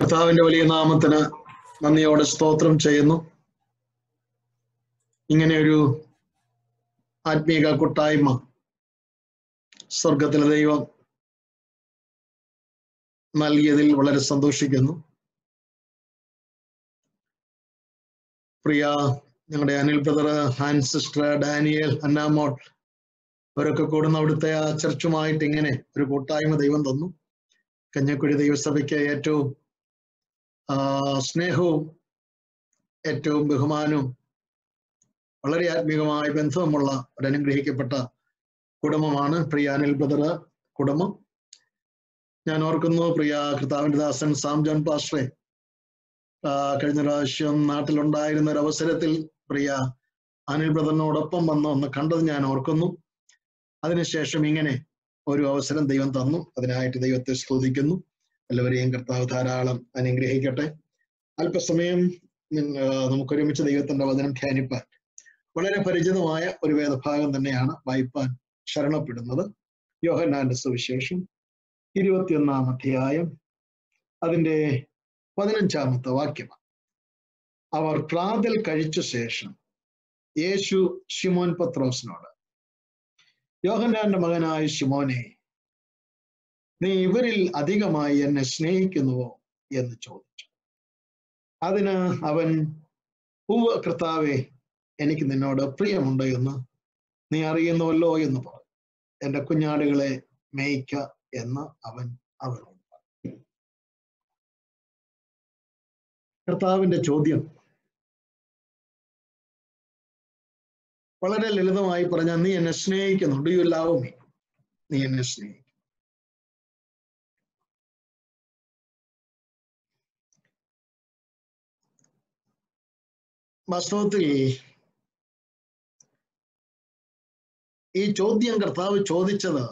കർത്താവിന്റെ വലിയ നാമത്തിന് നന്ദിയോടെ സ്തോത്രം ചെയ്യുന്നു ഇങ്ങനെ ഒരു ആത്മീക കൂട്ടായ്മ സ്വർഗത്തിലെ ദൈവം നൽകിയതിൽ വളരെ സന്തോഷിക്കുന്നു പ്രിയ ഞങ്ങളുടെ അനിൽ ബ്രദർ ഹാൻ സിസ്റ്റർ ഡാനിയൽ അന്നാമോൾ അവരൊക്കെ കൂടുന്ന അവിടുത്തെ ആ ചർച്ചുമായിട്ട് ഇങ്ങനെ ഒരു കൂട്ടായ്മ ദൈവം തന്നു കഞ്ഞക്കുഴി ദൈവസഭയ്ക്ക് ഏറ്റവും ആ, സ്നേഹവും ഏറ്റവും ബഹുമാനവും വളരെ ആത്മീകമായ ബന്ധവുമുള്ള ഒരു അനുഗ്രഹിക്കപ്പെട്ട കുടുംബമാണ് പ്രിയ അനിൽ ബ്രദർ കുടുംബം ഞാൻ ഓർക്കുന്നു പ്രിയ കർത്താവിന്റെ ദാസൻ സാം ജോൺ പാസ്റ്ററെ ആ, കഴിഞ്ഞ പ്രാവശ്യം നാട്ടിലുണ്ടായിരുന്ന ഒരു അവസരത്തിൽ പ്രിയ അനിൽ ബ്രദറിനോടൊപ്പം വന്ന് ഒന്ന് കണ്ടത് ഞാൻ ഓർക്കുന്നു അതിനുശേഷം ഇങ്ങനെ ഒരു അവസരം ദൈവം തന്നു അതിനായിട്ട് ദൈവത്തെ സ്തുതിക്കുന്നു എല്ലാവരെയും കർത്താവ് ധാരാളം അനുഗ്രഹിക്കട്ടെ അല്പസമയം നിങ്ങ- ആ, നമുക്കൊരുമിച്ച് ദൈവത്തിന്റെ വചനം ധ്യാനിപ്പാൻ വളരെ പരിചിതമായ ഒരു വേദഭാഗം തന്നെയാണ് വായിപ്പാൻ ശരണപ്പെടുന്നത് യോഹന്നാന്റെ സുവിശേഷം ഇരുപത്തിയൊന്നാം അധ്യായം അതിന്റെ പതിനഞ്ചാമത്തെ വാക്യമാണ് അവർ പ്രാതൽ കഴിച്ച ശേഷം യേശു ശിമോൻ പത്രോസിനോട് യോഹന്നാന്റെ മകനായ ശിമോനെ നീ ഇവരിൽ അധികമായി എന്നെ സ്നേഹിക്കുന്നുവോ എന്ന് ചോദിച്ചു അതിന് അവൻ ഉവ്വ കർത്താവെ എനിക്ക് നിന്നോട് പ്രിയമുണ്ട് എന്ന് നീ അറിയുന്നുവല്ലോ എന്ന് പറഞ്ഞു എന്റെ കുഞ്ഞാടുകളെ മേയ്ക്ക എന്ന് അവൻ അവനോട് പറഞ്ഞു കർത്താവിന്റെ ചോദ്യം വളരെ ലളിതമായി പറഞ്ഞാൽ നീ എന്നെ സ്നേഹിക്കുന്നു ഡു യു ലവ് മീ നീ എന്നെ സ്നേഹിക്കുന്നു വാസ്തവത്തിൽ ഈ ചോദ്യം കർത്താവ് ചോദിച്ചത്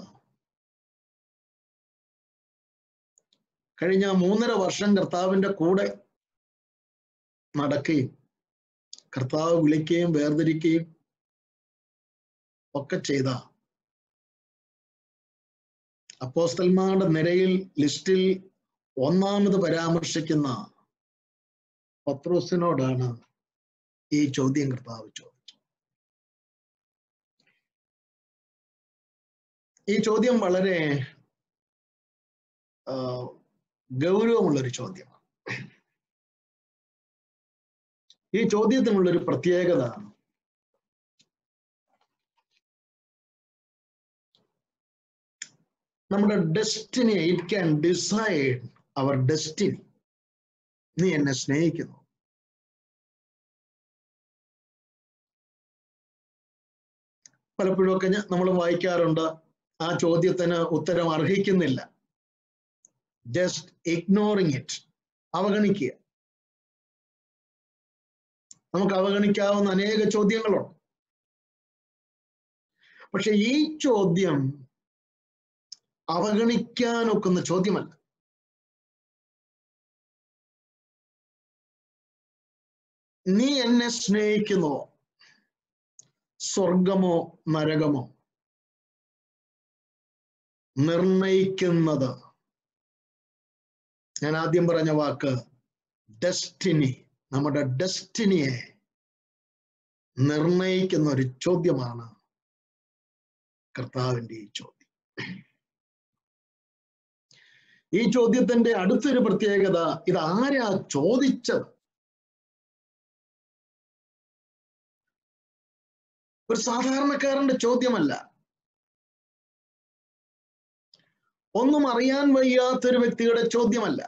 കഴിഞ്ഞ മൂന്നര വർഷം കർത്താവിന്റെ കൂടെ നടക്കുകയും കർത്താവ് വിളിക്കുകയും വേർതിരിക്കുകയും ഒക്കെ ചെയ്ത അപ്പോസ്തൽമാരുടെ നിരയിൽ ലിസ്റ്റിൽ ഒന്നാമത് പരാമർശിക്കുന്ന പത്രോസിനോടാണ് ഈ ചോദ്യം കർത്താവ് ചോദിച്ചത് ഈ ചോദ്യം വളരെ ആ, ഗൗരവമുള്ളൊരു ചോദ്യമാണ് ഈ ചോദ്യത്തിനുള്ളൊരു പ്രത്യേകത നമ്മുടെ destiny it can decide our destiny നീ എന്നെ സ്നേഹിക്കുന്നു പലപ്പോഴും ഒക്കെ നമ്മൾ വായിക്കാറുണ്ട് ആ ചോദ്യത്തിന് ഉത്തരം അർഹിക്കുന്നില്ല ജസ്റ്റ് ഇഗ്നോറിങ് ഇറ്റ് അവഗണിക്കുക നമുക്ക് അവഗണിക്കാവുന്ന അനേക ചോദ്യങ്ങളുണ്ട് പക്ഷെ ഈ ചോദ്യം അവഗണിക്കാൻ ഒക്കുന്ന ചോദ്യമല്ല നീ എന്നെ സ്നേഹിക്കുന്നുവോ സ്വർഗമോ നരകമോ നിർണയിക്കുന്നത് ഞാൻ ആദ്യം പറഞ്ഞ വാക്ക് ഡെസ്റ്റിനി നമ്മുടെ ഡെസ്റ്റിനിയെ നിർണയിക്കുന്ന ഒരു ചോദ്യമാണ് കർത്താവിന്റെ ഈ ചോദ്യം ഈ ചോദ്യത്തിന്റെ അടുത്തൊരു പ്രത്യേകത ഇത് ആരാ ചോദിച്ചത് ഒരു സാധാരണക്കാരന്റെ ചോദ്യമല്ല ഒന്നും അറിയാൻ വയ്യാത്തൊരു വ്യക്തിയുടെ ചോദ്യമല്ല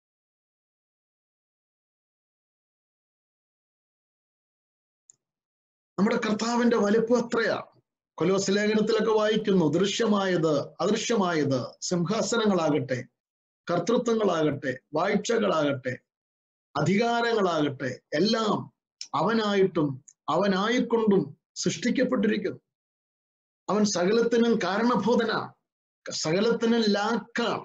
നമ്മുടെ കർത്താവിന്റെ വലിപ്പം എത്രയാണ് കൊലോസ് ലേഖനത്തിലൊക്കെ വായിക്കുന്നു ദൃശ്യമായത് അദൃശ്യമായത് സിംഹാസനങ്ങളാകട്ടെ കർത്തൃത്വങ്ങളാകട്ടെ വാഴ്ചകളാകട്ടെ അധികാരങ്ങളാകട്ടെ എല്ലാം അവനായിട്ടും അവനായിക്കൊണ്ടും സൃഷ്ടിക്കപ്പെട്ടിരിക്കുന്നു അവൻ സകലത്തിനും കാരണഭൂതനാണ് സകലത്തിനും ലാക്കാണ്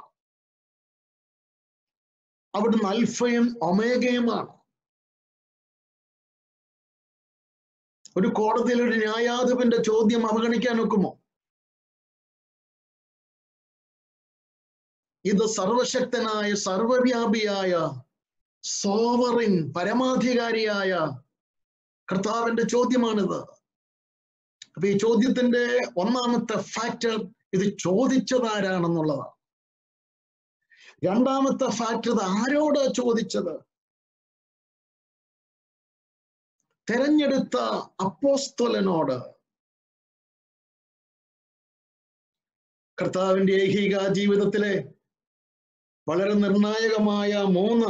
അവിടുന്ന് അൽഫയും ഒമേഗയുമാണ് ഒരു കോടതിയിൽ ഒരു ന്യായാധിപന്റെ ചോദ്യം അവഗണിക്കാൻ ഒക്കുമോ ഇത് സർവശക്തനായ സർവവ്യാപിയായ സോവറിൻ പരമാധികാരിയായ കർത്താവിന്റെ ചോദ്യമാണിത് അപ്പൊ ഈ ചോദ്യത്തിന്റെ ഒന്നാമത്തെ ഫാക്ടർ ഇത് ചോദിച്ചതാരാണെന്നുള്ളതാണ് രണ്ടാമത്തെ ഫാക്ടർ ഇത് ആരോട് ചോദിച്ചത് തെരഞ്ഞെടുത്ത അപ്പോസ്തലനോട് കർത്താവിന്റെ ഏകീക ജീവിതത്തിലെ വളരെ നിർണായകമായ മൂന്ന്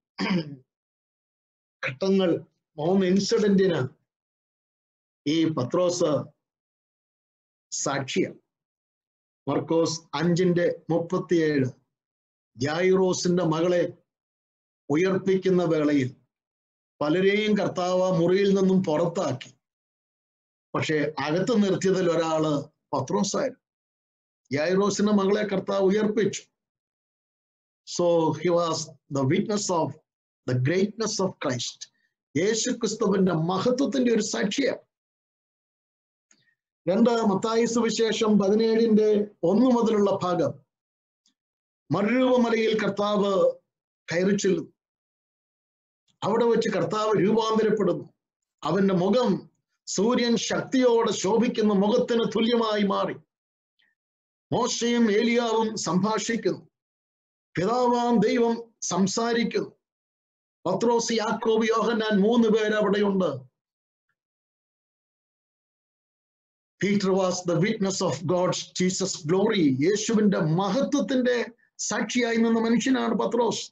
ഘട്ടങ്ങൾ മൂന്ന് ഇൻസിഡന്റിന് ഈ പത്രോസ് സാക്ഷിയാണ് മർക്കോസ് അഞ്ചിന്റെ മുപ്പത്തിയേഴ് ജായിറോസിന്റെ മകളെ ഉയർപ്പിക്കുന്ന വേളയിൽ പലരെയും കർത്താവ് മുറിയിൽ നിന്നും പുറത്താക്കി പക്ഷെ അകത്ത് നിർത്തിയതിൽ ഒരാള് പത്രോസായിരുന്നു യായിറോസിന്റെ മകളെ കർത്താവ് ഉയർപ്പിച്ചു so he was the witness of the greatness of Christ Yesu ക്രിസ്തുവിന്റെ മഹത്വത്തിന്റെ ഒരു സാക്ഷിയാണ് രണ്ട് മത്തായി സുവിശേഷം പതിനേഴിന്റെ ഒന്നു മുതലുള്ള ഭാഗം മരുരൂപമലയിൽ കർത്താവ് കയറി ചെല്ലുന്നു അവിടെ വെച്ച് കർത്താവ് രൂപാന്തരപ്പെടുന്നു അവന്റെ മുഖം സൂര്യൻ ശക്തിയോടെ ശോഭിക്കുന്ന മുഖത്തിന് തുല്യമായി മാറി മോശയും ഏലിയാവും സംഭാഷിക്കുന്നു പിതാവാം ദൈവം സംസാരിക്കുന്നു പത്രോസ് യാക്കോബ് യോഹന്നാൻ മൂന്ന് പേര് അവിടെയുണ്ട് Peter was the witness of God's Jesus glory യേശുവിന്റെ മഹത്വത്തിന്റെ സാക്ഷിയായി നിന്ന മനുഷ്യനാണ് പത്രോസ്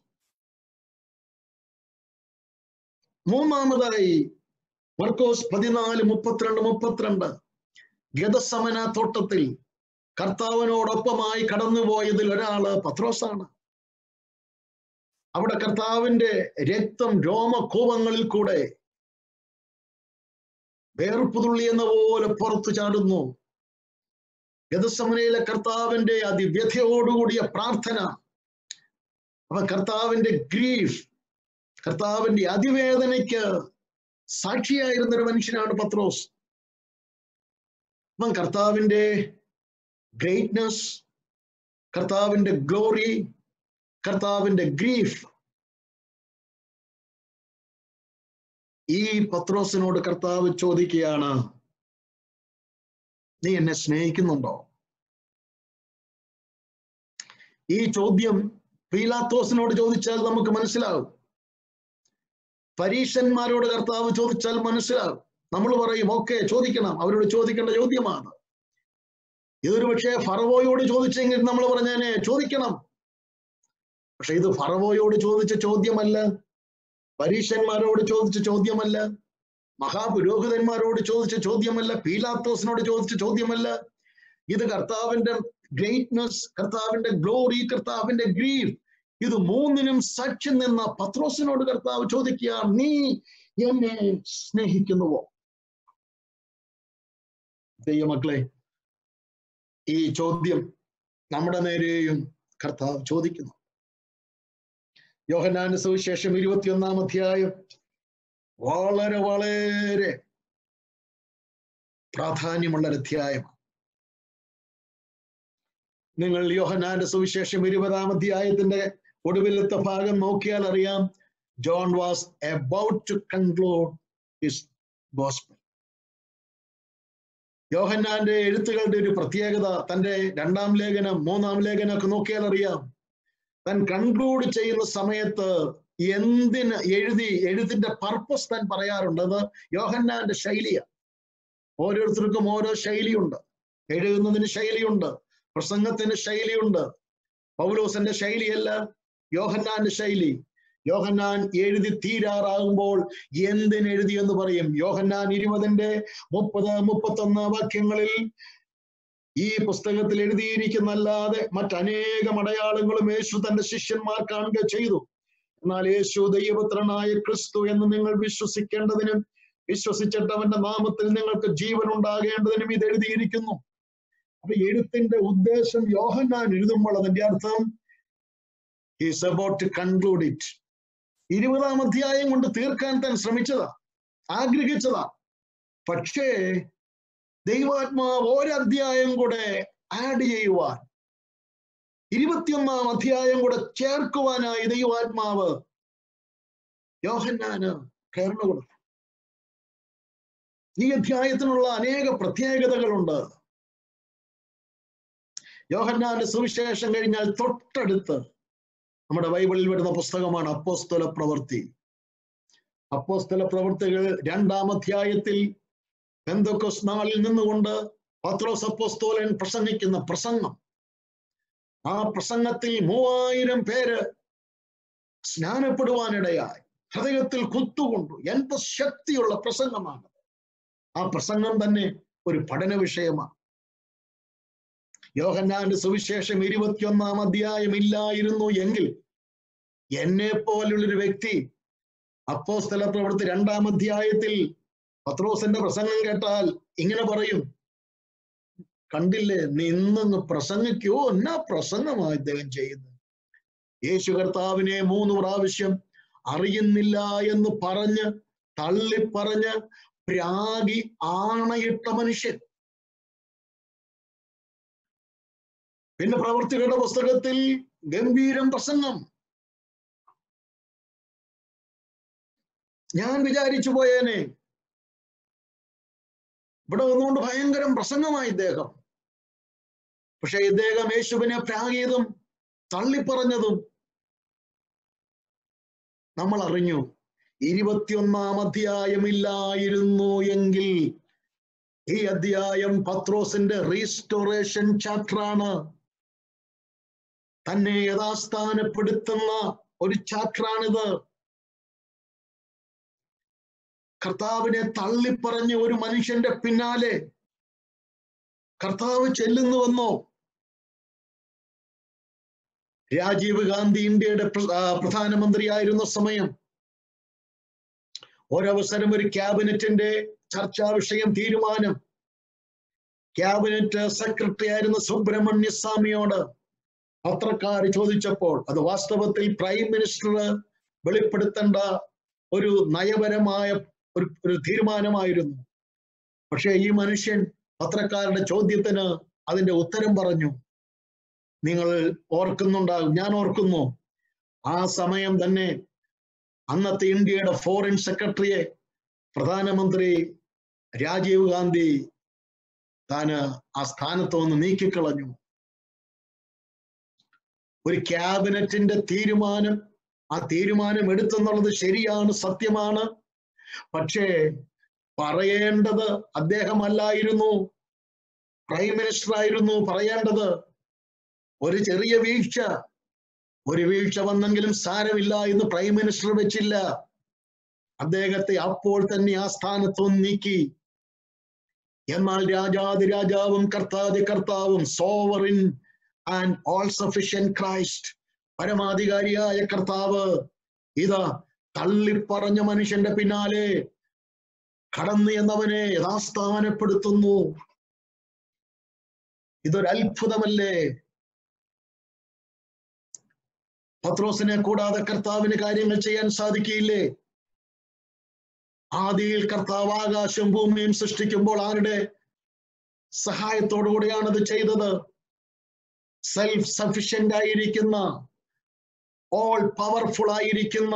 മൂന്നാമതായി മർക്കോസ് പതിനാല് മുപ്പത്തിരണ്ട് മുപ്പത്തിരണ്ട് ഗതസമന തോട്ടത്തിൽ കർത്താവിനോടൊപ്പമായി കടന്നുപോയതിൽ ഒരാള് പത്രോസാണ് അവിടെ കർത്താവിന്റെ രക്തം രോമകൂപങ്ങളിൽ കൂടെ വേർപ്പുതുള്ളി എന്ന പോലെ പുറത്തു ചാടുന്നു ഗതസമനയിലെ കർത്താവിന്റെ അതിവ്യഥയോടുകൂടിയ പ്രാർത്ഥന അപ്പൊ കർത്താവിന്റെ ഗ്രീഫ് കർത്താവിന്റെ അതിവേദനയ്ക്ക് സാക്ഷിയായിരുന്ന ഒരു മനുഷ്യനാണ് പത്രോസ് അപ്പം കർത്താവിന്റെ ഗ്രേറ്റ്നസ് കർത്താവിന്റെ ഗ്ലോറി കർത്താവിന്റെ ഗ്രീഫ് ഈ പത്രോസിനോട് കർത്താവ് ചോദിക്കുകയാണ് നീ എന്നെ സ്നേഹിക്കുന്നുണ്ടോ ഈ ചോദ്യം പീലാത്തോസിനോട് ചോദിച്ചാൽ നമുക്ക് മനസ്സിലാവും പരീക്ഷന്മാരോട് കർത്താവ് ചോദിച്ചാൽ മനസ്സിലാവും നമ്മൾ പറയും ഓക്കെ ചോദിക്കണം അവരോട് ചോദിക്കേണ്ട ചോദ്യമാണ് ഇതൊരു പക്ഷേ ഫറവോയോട് ചോദിച്ചെങ്കിൽ നമ്മൾ പറഞ്ഞേനെ ചോദിക്കണം പക്ഷെ ഇത് ഫറവോയോട് ചോദിച്ച ചോദ്യമല്ല പരീക്ഷന്മാരോട് ചോദിച്ച ചോദ്യമല്ല മഹാപുരോഹിതന്മാരോട് ചോദിച്ച ചോദ്യമല്ല പീലാത്തോസിനോട് ചോദിച്ച ചോദ്യമല്ല ഇത് കർത്താവിന്റെ ഗ്രേറ്റ്നസ് കർത്താവിന്റെ ഗ്ലോറി കർത്താവിന്റെ ഗ്രീഫ് ഇത് മൂന്നിനും സാക്ഷ്യം നിന്ന പത്രോസിനോട് കർത്താവ് ചോദിക്കുക നീ എന്നെ സ്നേഹിക്കുന്നുവോ ദൈവമക്കളെ ഈ ചോദ്യം നമ്മുടെ നേരെയും കർത്താവ് ചോദിക്കുന്നു യോഹനാന്റെ സുവിശേഷം ഇരുപത്തിയൊന്നാം അധ്യായം വളരെ വളരെ പ്രാധാന്യമുള്ള ഒരു അധ്യായമാണ് നിങ്ങൾ യോഹനാന്റെ സുവിശേഷം ഇരുപതാം അധ്യായത്തിന്റെ ഒടുവിലത്തെ ഭാഗം നോക്കിയാൽ അറിയാം John was about to conclude his gospel യോഹന്നാന്റെ എഴുത്തുകളുടെ ഒരു പ്രത്യേകത തന്റെ രണ്ടാം ലേഖനം മൂന്നാം ലേഖനം ഒക്കെ നോക്കിയാൽ അറിയാം താൻ കൺക്ലൂഡ് ചെയ്യുന്ന സമയത്ത് എന്തിന് എഴുതി എഴുത്തിന്റെ പർപ്പസ് താൻ പറയാറുണ്ട് അത് യോഹന്നാന്റെ ശൈലിയാണ് ഓരോരുത്തർക്കും ഓരോ ശൈലിയുണ്ട് എഴുതുന്നതിന് ശൈലിയുണ്ട് പ്രസംഗത്തിന് ശൈലിയുണ്ട് പൗലോസന്റെ ശൈലിയല്ല യോഹന്നാന്റെ ശൈലി യോഹന്നാൻ എഴുതി തീരാറാകുമ്പോൾ എന്തിനെഴുതി എന്ന് പറയും യോഹന്നാൻ ഇരുപതിന്റെ മുപ്പത് മുപ്പത്തൊന്ന് വാക്യങ്ങളിൽ ഈ പുസ്തകത്തിൽ എഴുതിയിരിക്കുന്നല്ലാതെ മറ്റനേകം അടയാളങ്ങളും യേശു തന്റെ ശിഷ്യന്മാർ കാണുക ചെയ്തു എന്നാൽ യേശു ദൈവപുത്രനായ ക്രിസ്തു എന്ന് നിങ്ങൾ വിശ്വസിക്കേണ്ടതിനും വിശ്വസിച്ചിട്ട് അവന്റെ നാമത്തിൽ നിങ്ങൾക്ക് ജീവൻ ഉണ്ടാകേണ്ടതിനും ഇത് എഴുതിയിരിക്കുന്നു അപ്പൊ എഴുത്തിന്റെ ഉദ്ദേശം യോഹന്നാൻ എഴുതുമ്പോൾ അതിന്റെ അർത്ഥം is about to conclude it ഇരുപതാം അധ്യായം കൊണ്ട് തീർക്കാൻ താൻ ശ്രമിച്ചതാ ആഗ്രഹിച്ചതാ പക്ഷേ ദൈവാത്മാവ് ഒരധ്യായം കൂടെ ആഡ് ചെയ്യുവാൻ ഇരുപത്തിയൊന്നാം അധ്യായം കൂടെ ചേർക്കുവാനായി ദൈവാത്മാവ് യോഹന്നാന് പ്രേരണ കൊടുത്തു ഈ അധ്യായത്തിനുള്ള അനേക പ്രത്യേകതകളുണ്ട് യോഹന്നാന്റെ സുവിശേഷം കഴിഞ്ഞാൽ തൊട്ടടുത്ത് നമ്മുടെ ബൈബിളിൽ വരുന്ന പുസ്തകമാണ് അപ്പോസ്തല പ്രവൃത്തി അപ്പോസ്തല പ്രവൃത്തികൾ രണ്ടാം അധ്യായത്തിൽ പെന്തക്കൊസ് നാളിൽ നിന്നുകൊണ്ട് പത്രോസ് അപ്പോസ്തോലൻ പ്രസംഗിക്കുന്ന പ്രസംഗം ആ പ്രസംഗത്തിൽ മൂവായിരം പേര് സ്നാനപ്പെടുവാനിടയായി ഹൃദയത്തിൽ കുത്തുകൊണ്ടു എന്ത് ശക്തിയുള്ള പ്രസംഗമാണ് ആ പ്രസംഗം തന്നെ ഒരു പഠന വിഷയമാണ് യോഹന്നാന്റെ സുവിശേഷം ഇരുപത്തിയൊന്നാം അധ്യായം ഇല്ലായിരുന്നു എങ്കിൽ എന്നെ പോലുള്ളൊരു വ്യക്തി അപ്പോസ്തല പ്രവൃത്തി രണ്ടാം അധ്യായത്തിൽ പത്രോസിന്റെ പ്രസംഗം കേട്ടാൽ ഇങ്ങനെ പറയും കണ്ടില്ലേ നീ ഇന്നൊന്ന് പ്രസംഗിക്കോ എന്നാ പ്രസംഗമാണ് ഇദ്ദേഹം ചെയ്യുന്നത് യേശു കർത്താവിനെ മൂന്ന് പ്രാവശ്യം അറിയുന്നില്ല എന്ന് പറഞ്ഞ് തള്ളിപ്പറഞ്ഞ് പ്രാഗി ആണയിട്ട മനുഷ്യൻ പിന്നെ പ്രവർത്തികളുടെ പുസ്തകത്തിൽ ഗംഭീരം പ്രസംഗം ഞാൻ വിചാരിച്ചു പോയേനെ ഇവിടെ വന്നുകൊണ്ട് ഭയങ്കരം പ്രസംഗമായി ഇദ്ദേഹം പക്ഷെ ഇദ്ദേഹം യേശുവിനെ പ്രാഗീതും തള്ളിപ്പറഞ്ഞതും നമ്മൾ അറിഞ്ഞു ഇരുപത്തിയൊന്നാം അധ്യായമില്ലായിരുന്നു എങ്കിൽ ഈ അധ്യായം പത്രോസിന്റെ റീസ്റ്റോറേഷൻ ചാപ്റ്ററാണ് തന്നെ യഥാസ്ഥാനപ്പെടുത്തുന്ന ഒരു ചാപ്റ്ററാണിത് കർത്താവിനെ തള്ളിപ്പറഞ്ഞ ഒരു മനുഷ്യന്റെ പിന്നാലെ കർത്താവ് ചെല്ലുന്നുവെന്നോ രാജീവ് ഗാന്ധി ഇന്ത്യയുടെ പ്ര- ആ, പ്രധാനമന്ത്രിയായിരുന്ന സമയം ഒരവസരം ഒരു ക്യാബിനറ്റിന്റെ ചർച്ചാ വിഷയം തീരുമാനം ക്യാബിനറ്റ് സെക്രട്ടറി ആയിരുന്ന സുബ്രഹ്മണ്യ സ്വാമിയോട് പത്രക്കാർ ചോദിച്ചപ്പോൾ അത് വാസ്തവത്തിൽ പ്രൈം മിനിസ്റ്റർ വെളിപ്പെടുത്തേണ്ട ഒരു നയപരമായ ഒരു ഒരു തീരുമാനമായിരുന്നു പക്ഷേ ഈ മനുഷ്യൻ പത്രക്കാരുടെ ചോദ്യത്തിന് അതിന്റെ ഉത്തരം പറഞ്ഞു നിങ്ങൾ ഓർക്കുന്നുണ്ടാകും ഞാൻ ഓർക്കുന്നു ആ സമയം തന്നെ അന്നത്തെ ഇന്ത്യയുടെ ഫോറിൻ സെക്രട്ടറിയെ പ്രധാനമന്ത്രി രാജീവ് ഗാന്ധി താന് ആ സ്ഥാനത്ത് നിന്ന് നീക്കിക്കളഞ്ഞു ഒരു ക്യാബിനറ്റിന്റെ തീരുമാനം ആ തീരുമാനം എടുത്തെന്നുള്ളത് ശരിയാണ് സത്യമാണ് പക്ഷേ പറയേണ്ടത് അദ്ദേഹമല്ലായിരുന്നു പ്രൈം മിനിസ്റ്റർ ആയിരുന്നു പറയേണ്ടത് ഒരു ചെറിയ വീഴ്ച ഒരു വീഴ്ച വന്നെങ്കിലും സാരമില്ല എന്ന് പ്രൈം മിനിസ്റ്റർ വെച്ചില്ല അദ്ദേഹത്തെ അപ്പോൾ തന്നെ ആ സ്ഥാനത്ത് നിന്ന് നീക്കി എന്നാൽ രാജാതി രാജാവും കർത്താതി കർത്താവും sovereign and all sufficient Christ പരമാധികാരിയായ കർത്താവ് ഇതാ തള്ളിപ്പറഞ്ഞ മനുഷ്യന്റെ പിന്നാലെ കടന്നു എന്നവനെ യഥാസ്ഥാനപ്പെടുത്തുന്നു ഇതൊരു അത്ഭുതമല്ലേ പത്രോസിനെ കൂടാതെ കർത്താവിന് കാര്യങ്ങൾ ചെയ്യാൻ സാധിക്കില്ലേ ആദിയിൽ കർത്താവ് ആകാശവും ഭൂമിയും സൃഷ്ടിക്കുമ്പോൾ ആരുടെ സഹായത്തോടുകൂടിയാണ് അത് ചെയ്തത് സെൽഫ് സഫിഷ്യന്റ് ആയിരിക്കുന്ന ഓൾ പവർഫുൾ ആയിരിക്കുന്ന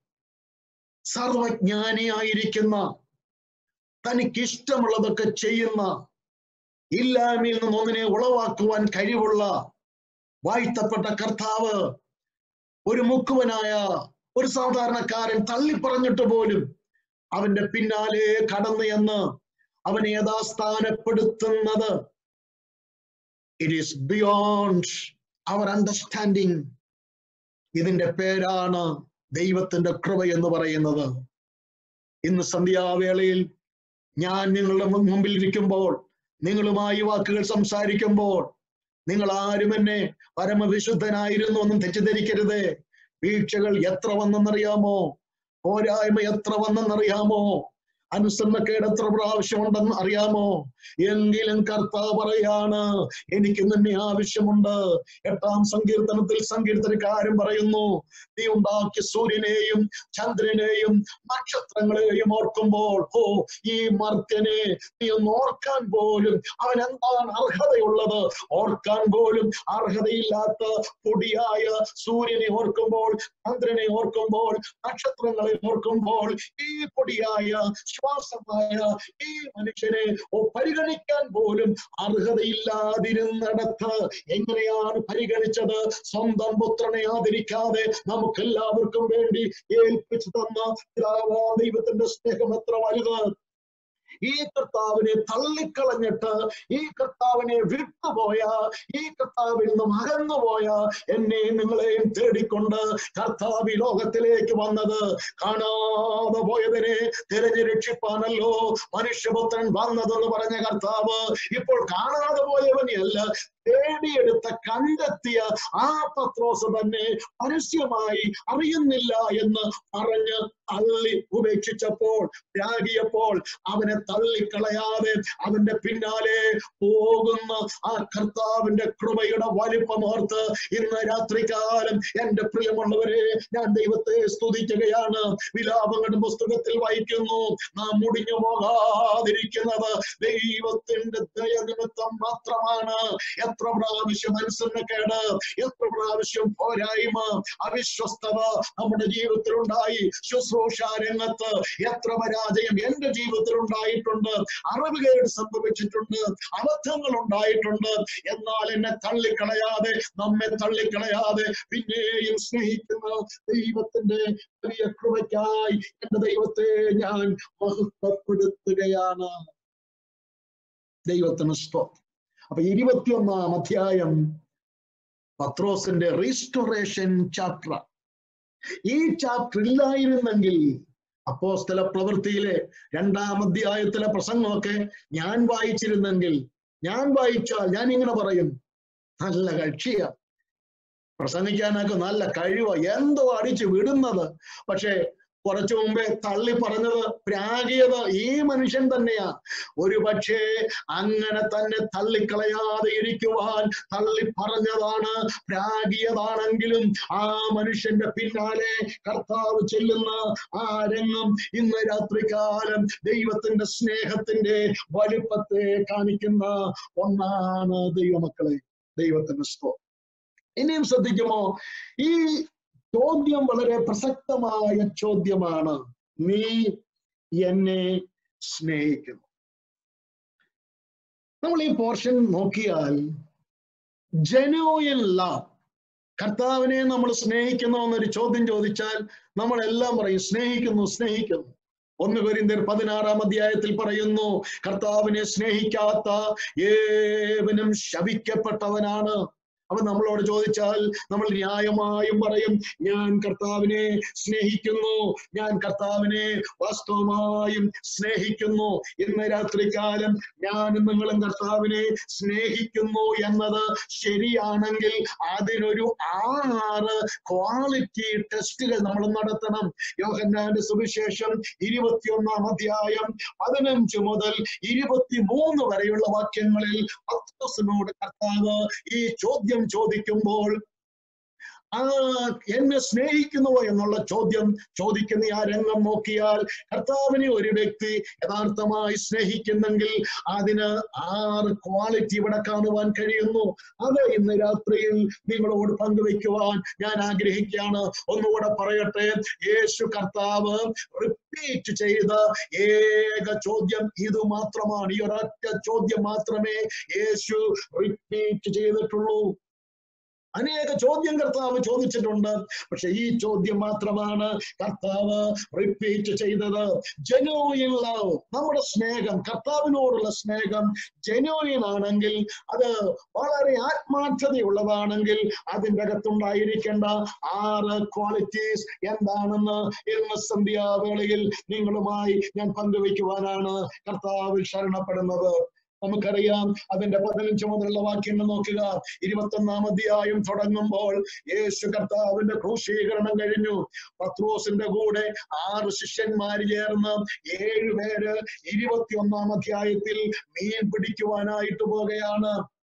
സർവജ്ഞാനിയായിരിക്കുന്ന തനിക്ക് ഇഷ്ടമുള്ളതൊക്കെ ചെയ്യുന്ന ഇല്ലായ്മയിൽ നിന്ന് ഒന്നിനെ ഉളവാക്കുവാൻ കഴിവുള്ള വാഴ്ത്തപ്പെട്ട കർത്താവ് ഒരു മുക്കുവനായ ഒരു സാധാരണക്കാരൻ തള്ളിപ്പറഞ്ഞിട്ട് പോലും അവന്റെ പിന്നാലെ കടന്നു എന്ന് അവനെ യഥാസ്ഥാനപ്പെടുത്തുന്നത് it is beyond our understanding ഇതിന്റെ പേരാണ് ദൈവത്തിന്റെ കൃപ എന്ന് പറയുന്നത് ഇന്ന് സന്ധ്യാവേളയിൽ ഞാൻ നിങ്ങളുടെ മു- മുമ്പിൽ ഇരിക്കുമ്പോൾ നിങ്ങളുമായി വാക്കുകൾ സംസാരിക്കുമ്പോൾ നിങ്ങൾ ആരും എന്നെ പരമവിശുദ്ധനായിരുന്നു എന്നും തെറ്റിദ്ധരിക്കരുത് വീഴ്ചകൾ എത്ര വന്നെന്നറിയാമോ പോരായ്മ എത്ര വന്നെന്നറിയാമോ അനുസരണക്കേട് എത്ര പ്രാവശ്യമുണ്ടെന്ന് അറിയാമോ എങ്കിലും കർത്താവ് പറയാണ് എനിക്ക് നിന്നെ ആവശ്യമുണ്ട് എട്ടാം സങ്കീർത്തനത്തിൽ സങ്കീർത്തനക്കാരൻ പറയുന്നു നീ ഉണ്ടാക്കിയ സൂര്യനെയും ചന്ദ്രനെയും നക്ഷത്രങ്ങളെയും ഓർക്കുമ്പോൾ ഓ ഈ മർത്യനെ നീ ഒന്ന് ഓർക്കാൻ പോലും അവൻ എന്താണ് അർഹതയുള്ളത് ഓർക്കാൻ പോലും അർഹതയില്ലാത്ത പൊടിയായ സൂര്യനെ ഓർക്കുമ്പോൾ ചന്ദ്രനെ ഓർക്കുമ്പോൾ നക്ഷത്രങ്ങളെ ഓർക്കുമ്പോൾ ഈ പൊടിയായ ശ്വാസമായ ഈ മനുഷ്യനെ ഓ പരിഗണിക്കാൻ പോലും അർഹതയില്ലാതിരുന്നിടത്ത് എങ്ങനെയാണ് പരിഗണിച്ചത് സ്വന്തം പുത്രനെ ആദരിക്കാതെ നമുക്കെല്ലാവർക്കും വേണ്ടി ഏൽപ്പിച്ചു തന്ന പിതാവാ ദൈവത്തിന്റെ സ്നേഹം എത്ര വലുത് ഈ കർത്താവിനെ തള്ളിക്കളഞ്ഞിട്ട് ഈ കർത്താവിനെ വിട്ടുപോയ ഈ കർത്താവിൽ നിന്നും അകന്നുപോയ എന്നെയും നിങ്ങളെയും തേടിക്കൊണ്ട് കർത്താവ് ഈ ലോകത്തിലേക്ക് വന്നത് കാണാതെ പോയതിനെ തിരഞ്ഞു രക്ഷിപ്പാനല്ലോ മനുഷ്യപുത്രൻ വന്നതെന്ന് പറഞ്ഞ കർത്താവ് ഇപ്പോൾ കാണാതെ പോയവനെയല്ല തേടിയെടുത്ത കണ്ടെത്തിയ ആ പത്രോസ് തന്നെ പരസ്യമായി അറിയുന്നില്ല എന്ന് പറഞ്ഞ് തള്ളി ഉപേക്ഷിച്ചപ്പോൾ രാഗിയപ്പോൾ അവനെ തള്ളിക്കളയാതെ അവന്റെ പിന്നാലെ പോകുന്ന ആ കർത്താവിന്റെ കൃപയുടെ വലിപ്പമോർത്ത് ഇന്ന് രാത്രികാലം എന്റെ പ്രിയമുള്ളവരെ ഞാൻ ദൈവത്തെ സ്തുതിക്കുകയാണ് വിലാപങ്ങളുടെ പുസ്തകത്തിൽ വായിക്കുന്നു നാം മുടിഞ്ഞു പോകാതിരിക്കുന്നത് ദൈവത്തിന്റെ ദയനിമിത്തം മാത്രമാണ് എത്ര പ്രാവശ്യം അനുസരണക്കേട് എത്ര പ്രാവശ്യം പോരായ്മ അവിശ്വസ്തത നമ്മുടെ ജീവിതത്തിൽ ഉണ്ടായി ശുശ്രൂഷ രംഗത്ത് എത്ര പരാജയം എന്റെ ജീവിതത്തിൽ ഉണ്ടായിട്ടുണ്ട് അറിവുകേട് സംഭവിച്ചിട്ടുണ്ട് അബദ്ധങ്ങൾ ഉണ്ടായിട്ടുണ്ട് എന്നാൽ എന്നെ തള്ളിക്കളയാതെ നമ്മെ തള്ളിക്കളയാതെ പിന്നെയും സ്നേഹിക്കുന്ന ദൈവത്തിന്റെ വലിയ കൃപയ്ക്കായി എന്റെ ദൈവത്തെ ഞാൻ മഹത്വപ്പെടുത്തുകയാണ് ദൈവത്തിന് സ്തോത്രം അപ്പൊ ഇരുപത്തിയൊന്നാം അധ്യായം പത്രോസിന്റെ റീസ്റ്റോറേഷൻ ചാപ്റ്റർ ഈ ചാപ്റ്റർ ഇല്ലായിരുന്നെങ്കിൽ അപ്പോസ്തല പ്രവൃത്തിയിലെ രണ്ടാം അധ്യായത്തിലെ പ്രസംഗമൊക്കെ ഞാൻ വായിച്ചിരുന്നെങ്കിൽ ഞാൻ വായിച്ചാൽ ഞാൻ ഇങ്ങനെ പറയും നല്ല കക്ഷിയാ പ്രസംഗിക്കാനൊക്കെ നല്ല കഴിവ എന്തോ അടിച്ചു വിടുന്നത് പക്ഷെ കുറച്ചു മുമ്പേ തള്ളി പറഞ്ഞത് പ്രാഗിയത് ഈ മനുഷ്യൻ തന്നെയാ ഒരു പക്ഷേ അങ്ങനെ തന്നെ തള്ളിക്കളയാതെ ഇരിക്കുവാൻ തള്ളി പറഞ്ഞതാണ് പ്രാഗിയതാണെങ്കിലും ആ മനുഷ്യന്റെ പിന്നാലെ കർത്താവ് ചെല്ലുന്ന ആ രംഗം ഇന്ന് രാത്രികാലം ദൈവത്തിന്റെ സ്നേഹത്തിന്റെ വലിപ്പത്തെ കാണിക്കുന്ന ഒന്നാണ് ദൈവമക്കളെ ദൈവത്തിന്റെ സ്തോ ഇനിയും ശ്രദ്ധിക്കുമോ ഈ ചോദ്യം വളരെ പ്രസക്തമായ ചോദ്യമാണ് നീ എന്നെ സ്നേഹിക്കുന്നു നമ്മൾ ഈ പോർഷൻ നോക്കിയാൽ ജനുവൻ ലവ് കർത്താവിനെ നമ്മൾ സ്നേഹിക്കുന്നു എന്നൊരു ചോദ്യം ചോദിച്ചാൽ നമ്മൾ എല്ലാം പറയും സ്നേഹിക്കുന്നു സ്നേഹിക്കുന്നു ഒന്ന് കൊരിന്ത്യർ പതിനാറാം അധ്യായത്തിൽ പറയുന്നു കർത്താവിനെ സ്നേഹിക്കാത്ത ഏവനും ശപിക്കപ്പെട്ടവനാണ് അപ്പൊ നമ്മളോട് ചോദിച്ചാൽ നമ്മൾ ന്യായമായും പറയും ഞാൻ കർത്താവിനെ സ്നേഹിക്കുന്നു ഞാൻ കർത്താവിനെ വാസ്തവമായും സ്നേഹിക്കുന്നു ഇന്ന് രാത്രികാലം ഞാനും നിങ്ങളും കർത്താവിനെ സ്നേഹിക്കുന്നു എന്നത് ശരിയാണെങ്കിൽ അതിനൊരു ആറ് ക്വാളിറ്റി ടെസ്റ്റുകൾ നമ്മൾ നടത്തണം യോഹന്നാന്റെ സുവിശേഷം ഇരുപത്തിയൊന്നാം അധ്യായം പതിനഞ്ച് മുതൽ ഇരുപത്തിമൂന്ന് വരെയുള്ള വാക്യങ്ങളിൽ പത്രോസിനോട് കർത്താവ് ഈ ചോദ്യം ചോദിക്കുമ്പോൾ ആ എന്നെ സ്നേഹിക്കുന്നുവോ എന്നുള്ള ചോദ്യം ചോദിക്കുന്ന ആ രംഗം നോക്കിയാൽ കർത്താവിനെ ഒരു വ്യക്തി യഥാർത്ഥമായി സ്നേഹിക്കുന്നെങ്കിൽ അതിന് ആറ് ക്വാളിറ്റി ഇവിടെ കാണുവാൻ കഴിയുന്നു അത് ഇന്ന് രാത്രിയിൽ നിങ്ങളോട് പങ്കുവെക്കുവാൻ ഞാൻ ആഗ്രഹിക്കുകയാണ് ഒന്നുകൂടെ പറയട്ടെ യേശു കർത്താവ് റിപ്പീറ്റ് ചെയ്ത ഏക ചോദ്യം ഇത് മാത്രമാണ് ഈ ഒരൊറ്റ ചോദ്യം മാത്രമേ യേശു റിപ്പീറ്റ് ചെയ്തിട്ടുള്ളൂ അനേക ചോദ്യം കർത്താവ് ചോദിച്ചിട്ടുണ്ട് പക്ഷെ ഈ ചോദ്യം മാത്രമാണ് കർത്താവ് റിപ്പീറ്റ് ചെയ്തത് ജനുവിൻ ലവ് നമ്മുടെ സ്നേഹം കർത്താവിനോടുള്ള സ്നേഹം ജനുവിൻ ആണെങ്കിൽ അത് വളരെ ആത്മാർത്ഥതയുള്ളതാണെങ്കിൽ അതിൻ്റെ അകത്തുണ്ടായിരിക്കേണ്ട ആറ് ക്വാളിറ്റീസ് എന്താണെന്ന് ഇന്ന് സന്ധ്യാവേളയിൽ നിങ്ങളുമായി ഞാൻ പങ്കുവയ്ക്കുവാനാണ് കർത്താവിൽ ശരണപ്പെടുന്നത് നമുക്കറിയാം അതിന്റെ പതിനഞ്ച് മുതലുള്ള വാക്യങ്ങൾ നോക്കുക ഇരുപത്തൊന്നാം അധ്യായം തുടങ്ങുമ്പോൾ യേശു കർത്താവിന്റെ ക്രൂശീകരണം കഴിഞ്ഞു പത്രോസിന്റെ കൂടെ ആറ് ശിഷ്യന്മാര് ചേർന്ന് ഏഴുപേര് ഇരുപത്തിയൊന്നാം അധ്യായത്തിൽ മീൻ പിടിക്കുവാനായിട്ട് പോകുകയാണ്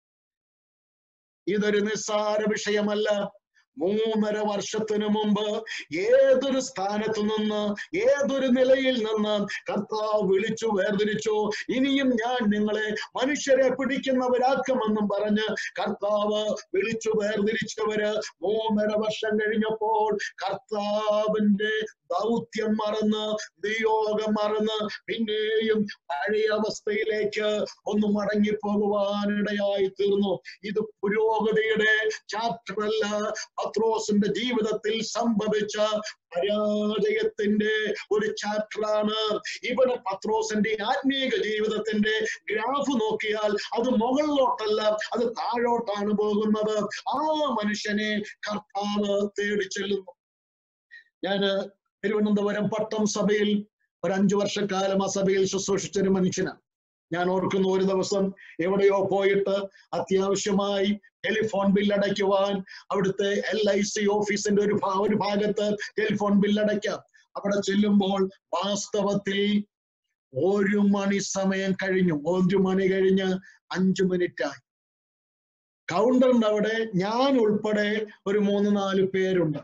ഇതൊരു നിസ്സാര വിഷയമല്ല മൂന്നര വർഷത്തിനു മുമ്പ് ഏതൊരു സ്ഥാനത്തു നിന്ന് ഏതൊരു നിലയിൽ നിന്ന് കർത്താവ് വിളിച്ചു വേർതിരിച്ചു ഇനിയും ഞാൻ നിങ്ങളെ മനുഷ്യരെ പിടിക്കുന്നവരാക്കുമെന്നും പറഞ്ഞ് കർത്താവ് വിളിച്ചു വേർതിരിച്ചവര് മൂന്നര വർഷം കഴിഞ്ഞപ്പോൾ കർത്താവിന്റെ ദൗത്യം മറന്ന് നിയോഗം മറന്ന് പിന്നെയും പഴയ അവസ്ഥയിലേക്ക് ഒന്ന് മടങ്ങിപ്പോകുവാനിടയായി തീർന്നു ഇത് പുരോഗതിയുടെ ചാപ്റ്റർ അല്ല പത്രോസിന്റെ ജീവിതത്തിൽ സംഭവിച്ച പരാജയത്തിന്റെ ഒരു ചാപ്റ്ററാണ് ഇവിടെ പത്രോസിന്റെ ആത്മീക ജീവിതത്തിന്റെ ഗ്രാഫ് നോക്കിയാൽ അത് മുകളിലോട്ടല്ല അത് താഴോട്ടാണ് പോകുന്നത് ആ മനുഷ്യനെ കർത്താവ് തേടി ചെല്ലുന്നു ഞാന് തിരുവനന്തപുരം പട്ടം സഭയിൽ ഒരു അഞ്ചു വർഷക്കാലം ആ സഭയിൽ ശുശ്രൂഷിച്ച ഒരു മനുഷ്യനാണ് ഞാൻ ഓർക്കുന്നു ഒരു ദിവസം എവിടെയോ പോയിട്ട് അത്യാവശ്യമായി ടെലിഫോൺ ബിൽ അടയ്ക്കുവാൻ അവിടുത്തെ എൽ ഐ സി ഓഫീസിന്റെ ഒരു ഭാ- ഒരു ഭാഗത്ത് ടെലിഫോൺ ബിൽ അടയ്ക്കാം അവിടെ ചെല്ലുമ്പോൾ വാസ്തവത്തിൽ ഒരു മണി സമയം കഴിഞ്ഞു ഒരു മണി കഴിഞ്ഞ് അഞ്ചു മിനിറ്റായി കൗണ്ടറിന്റെ അവിടെ ഞാൻ ഉൾപ്പെടെ ഒരു മൂന്ന് നാല് പേരുണ്ട്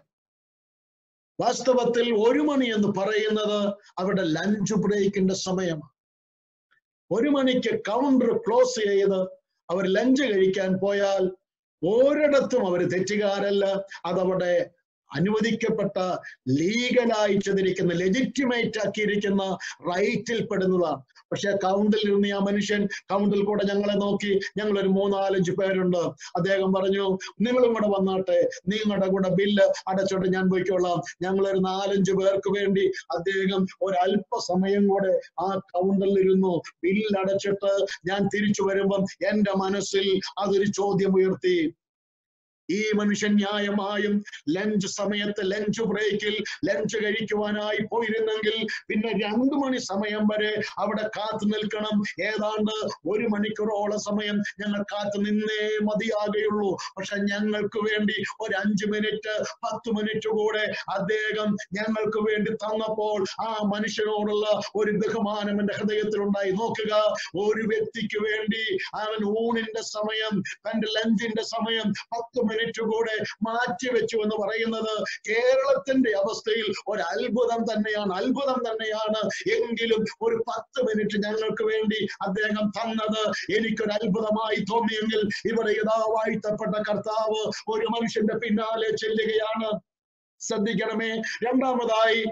വാസ്തവത്തിൽ ഒരു മണി എന്ന് പറയുന്നത് അവിടെ ലഞ്ച് ബ്രേക്കിന്റെ സമയമാണ് ഒരു മണിക്ക് കൗണ്ടർ ക്ലോസ് ചെയ്ത് അവർ ലഞ്ച് കഴിക്കാൻ പോയാൽ ഒരിടത്തും അവർ തെറ്റുകാരല്ല അതവിടെ അനുവദിക്കപ്പെട്ട ലീഗലായി ചെയ്തിരിക്കുന്ന ലെജിറ്റിമേറ്റ് ആക്കിയിരിക്കുന്ന റൈറ്റിൽ പെടുന്നതാണ് പക്ഷെ കൗണ്ടിൽ ഇരുന്ന് ആ മനുഷ്യൻ കൗണ്ടിൽ കൂടെ ഞങ്ങളെ നോക്കി ഞങ്ങൾ ഒരു മൂന്നാലഞ്ച് പേരുണ്ട് അദ്ദേഹം പറഞ്ഞു നിങ്ങളും കൂടെ വന്നാട്ടെ നിങ്ങളുടെ കൂടെ ബില്ല് അടച്ചോട്ട് ഞാൻ പോയിക്കോളാം ഞങ്ങൾ ഒരു നാലഞ്ച് പേർക്ക് വേണ്ടി അദ്ദേഹം ഒരല്പസമയം കൂടെ ആ കൗണ്ടറിൽ ഇരുന്നു ബില്ല് അടച്ചിട്ട് ഞാൻ തിരിച്ചു വരുമ്പം എന്റെ മനസ്സിൽ അതൊരു ചോദ്യം ഉയർത്തി ഈ മനുഷ്യൻ ന്യായമായും ലഞ്ച് സമയത്ത് ലഞ്ച് ബ്രേക്കിൽ ലഞ്ച് കഴിക്കുവാനായി പോയിരുന്നെങ്കിൽ പിന്നെ രണ്ടു മണി സമയം വരെ അവിടെ കാത്തു നിൽക്കണം ഏതാണ്ട് ഒരു മണിക്കൂറോളം സമയം ഞങ്ങൾ കാത്തു നിന്നേ മതിയാകുകയുള്ളൂ പക്ഷെ ഞങ്ങൾക്ക് വേണ്ടി ഒരു അഞ്ചു മിനിറ്റ് പത്ത് മിനിറ്റ് കൂടെ അദ്ദേഹം ഞങ്ങൾക്ക് വേണ്ടി തന്നപ്പോൾ ആ മനുഷ്യനോടുള്ള ഒരു ബഹുമാനം എന്റെ ഹൃദയത്തിലുണ്ടായി നോക്കുക ഒരു വ്യക്തിക്ക് വേണ്ടി അവൻ ഊണിന്റെ സമയം തന്റെ ലഞ്ചിന്റെ സമയം പത്ത് മിനിറ്റ് കൂടെ മാറ്റിവെച്ചു എന്ന് പറയുന്നത് കേരളത്തിന്റെ അവസ്ഥയിൽ ഒരു അത്ഭുതം തന്നെയാണ് അത്ഭുതം തന്നെയാണ് എങ്കിലും ഒരു പത്ത് മിനിറ്റ് ഞങ്ങൾക്ക് വേണ്ടി അദ്ദേഹം തന്നത് എനിക്കൊരു അത്ഭുതമായി തോന്നിയെങ്കിൽ ഇവിടെ ഇതാ വാഴ്ത്തപ്പെട്ട കർത്താവ് ഒരു മനുഷ്യന്റെ പിന്നാലെ ചെല്ലുകയാണ് ശ്രദ്ധിക്കണമേ രണ്ടാമതായി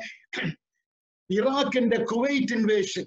ഇറാഖിന്റെ കുവൈറ്റ് ഇൻവേഷൻ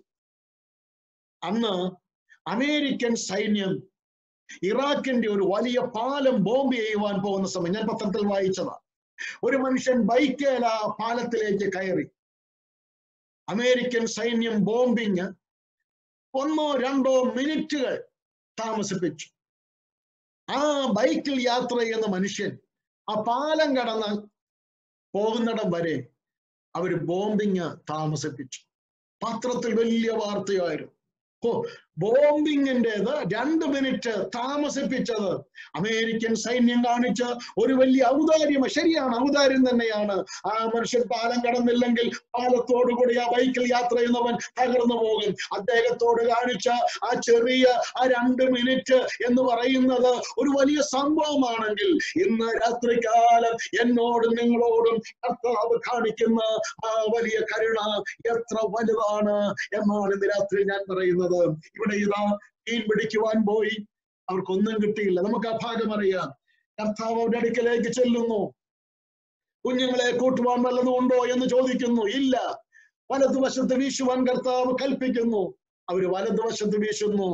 അന്ന് അമേരിക്കൻ സൈന്യം ഇറാഖിന്റെ ഒരു വലിയ പാലം ബോംബ് ചെയ്യുവാൻ പോകുന്ന സമയം ഞാൻ പത്രത്തിൽ വായിച്ചതാ ഒരു മനുഷ്യൻ ബൈക്കേൽ ആ പാലത്തിലേക്ക് കയറി അമേരിക്കൻ സൈന്യം ബോംബിങ് ഒന്നോ രണ്ടോ മിനിറ്റുകൾ താമസിപ്പിച്ചു ആ ബൈക്കിൽ യാത്ര ചെയ്യുന്ന മനുഷ്യൻ ആ പാലം കടന്ന് പോകുന്നിടം വരെ അവര് ബോംബിങ് താമസിപ്പിച്ചു പത്രത്തിൽ വലിയ വാർത്തയായിരുന്നു ഓ ബോംബിങ്ങിൻ്റെത് രണ്ട് മിനിറ്റ് താമസിപ്പിച്ചത് അമേരിക്കൻ സൈന്യം കാണിച്ച ഒരു വലിയ ഔദാര്യം ശരിയാണ് ഔദാര്യം തന്നെയാണ് ആ മനുഷ്യൻ പാലം കടന്നില്ലെങ്കിൽ പാലത്തോടുകൂടി ആ ബൈക്കിൽ യാത്ര ചെയ്യുന്നവൻ തകർന്നു പോകും അദ്ദേഹത്തോട് കാണിച്ച ആ ചെറിയ ആ രണ്ട് മിനിറ്റ് എന്ന് പറയുന്നത് ഒരു വലിയ സംഭവമാണെങ്കിൽ ഇന്ന് രാത്രികാലം എന്നോടും നിങ്ങളോടും കർത്താവ് കാണിക്കുന്ന ആ വലിയ കരുണ എത്ര വലുതാണ് എന്നാണ് ഇന്ന് രാത്രി ഞാൻ പറയുന്നത് ഇവിടെ ഇതാ മീൻ പിടിക്കുവാൻ പോയി അവർക്കൊന്നും കിട്ടിയില്ല നമുക്ക് ആ ഭാഗം അറിയാം കർത്താവ് അവരുടെ അടുക്കലേക്ക് ചെല്ലുന്നു കുഞ്ഞുങ്ങളെ കൂട്ടുവാൻ വല്ലതും ഉണ്ടോ എന്ന് ചോദിക്കുന്നു ഇല്ല വലതുവശത്ത് വീശുവാൻ കർത്താവ് കൽപ്പിക്കുന്നു അവര് വലതുവശത്ത് വീശുന്നു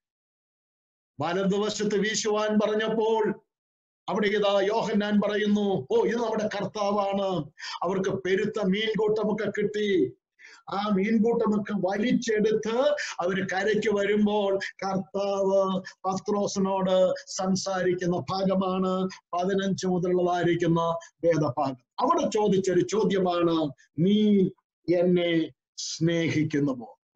വലതുവശത്ത് വീശുവാൻ പറഞ്ഞപ്പോൾ അവിടെ ഇതാ യോഹന്നാൻ പറയുന്നു ഓ ഇത് നമ്മുടെ കർത്താവാണ് അവർക്ക് പെരുത്ത മീൻകൂട്ടമൊക്കെ കിട്ടി ആ മീൻകൂട്ടമൊക്കെ വലിച്ചെടുത്ത് അവര് കരയ്ക്ക് വരുമ്പോൾ കർത്താവ് പത്രോസിനോട് സംസാരിക്കുന്ന ഭാഗമാണ് പതിനഞ്ച് മുതലുള്ളതായിരിക്കുന്ന വേദഭാഗം അവിടെ ചോദിച്ചൊരു ചോദ്യമാണ് നീ എന്നെ സ്നേഹിക്കുന്നുവോ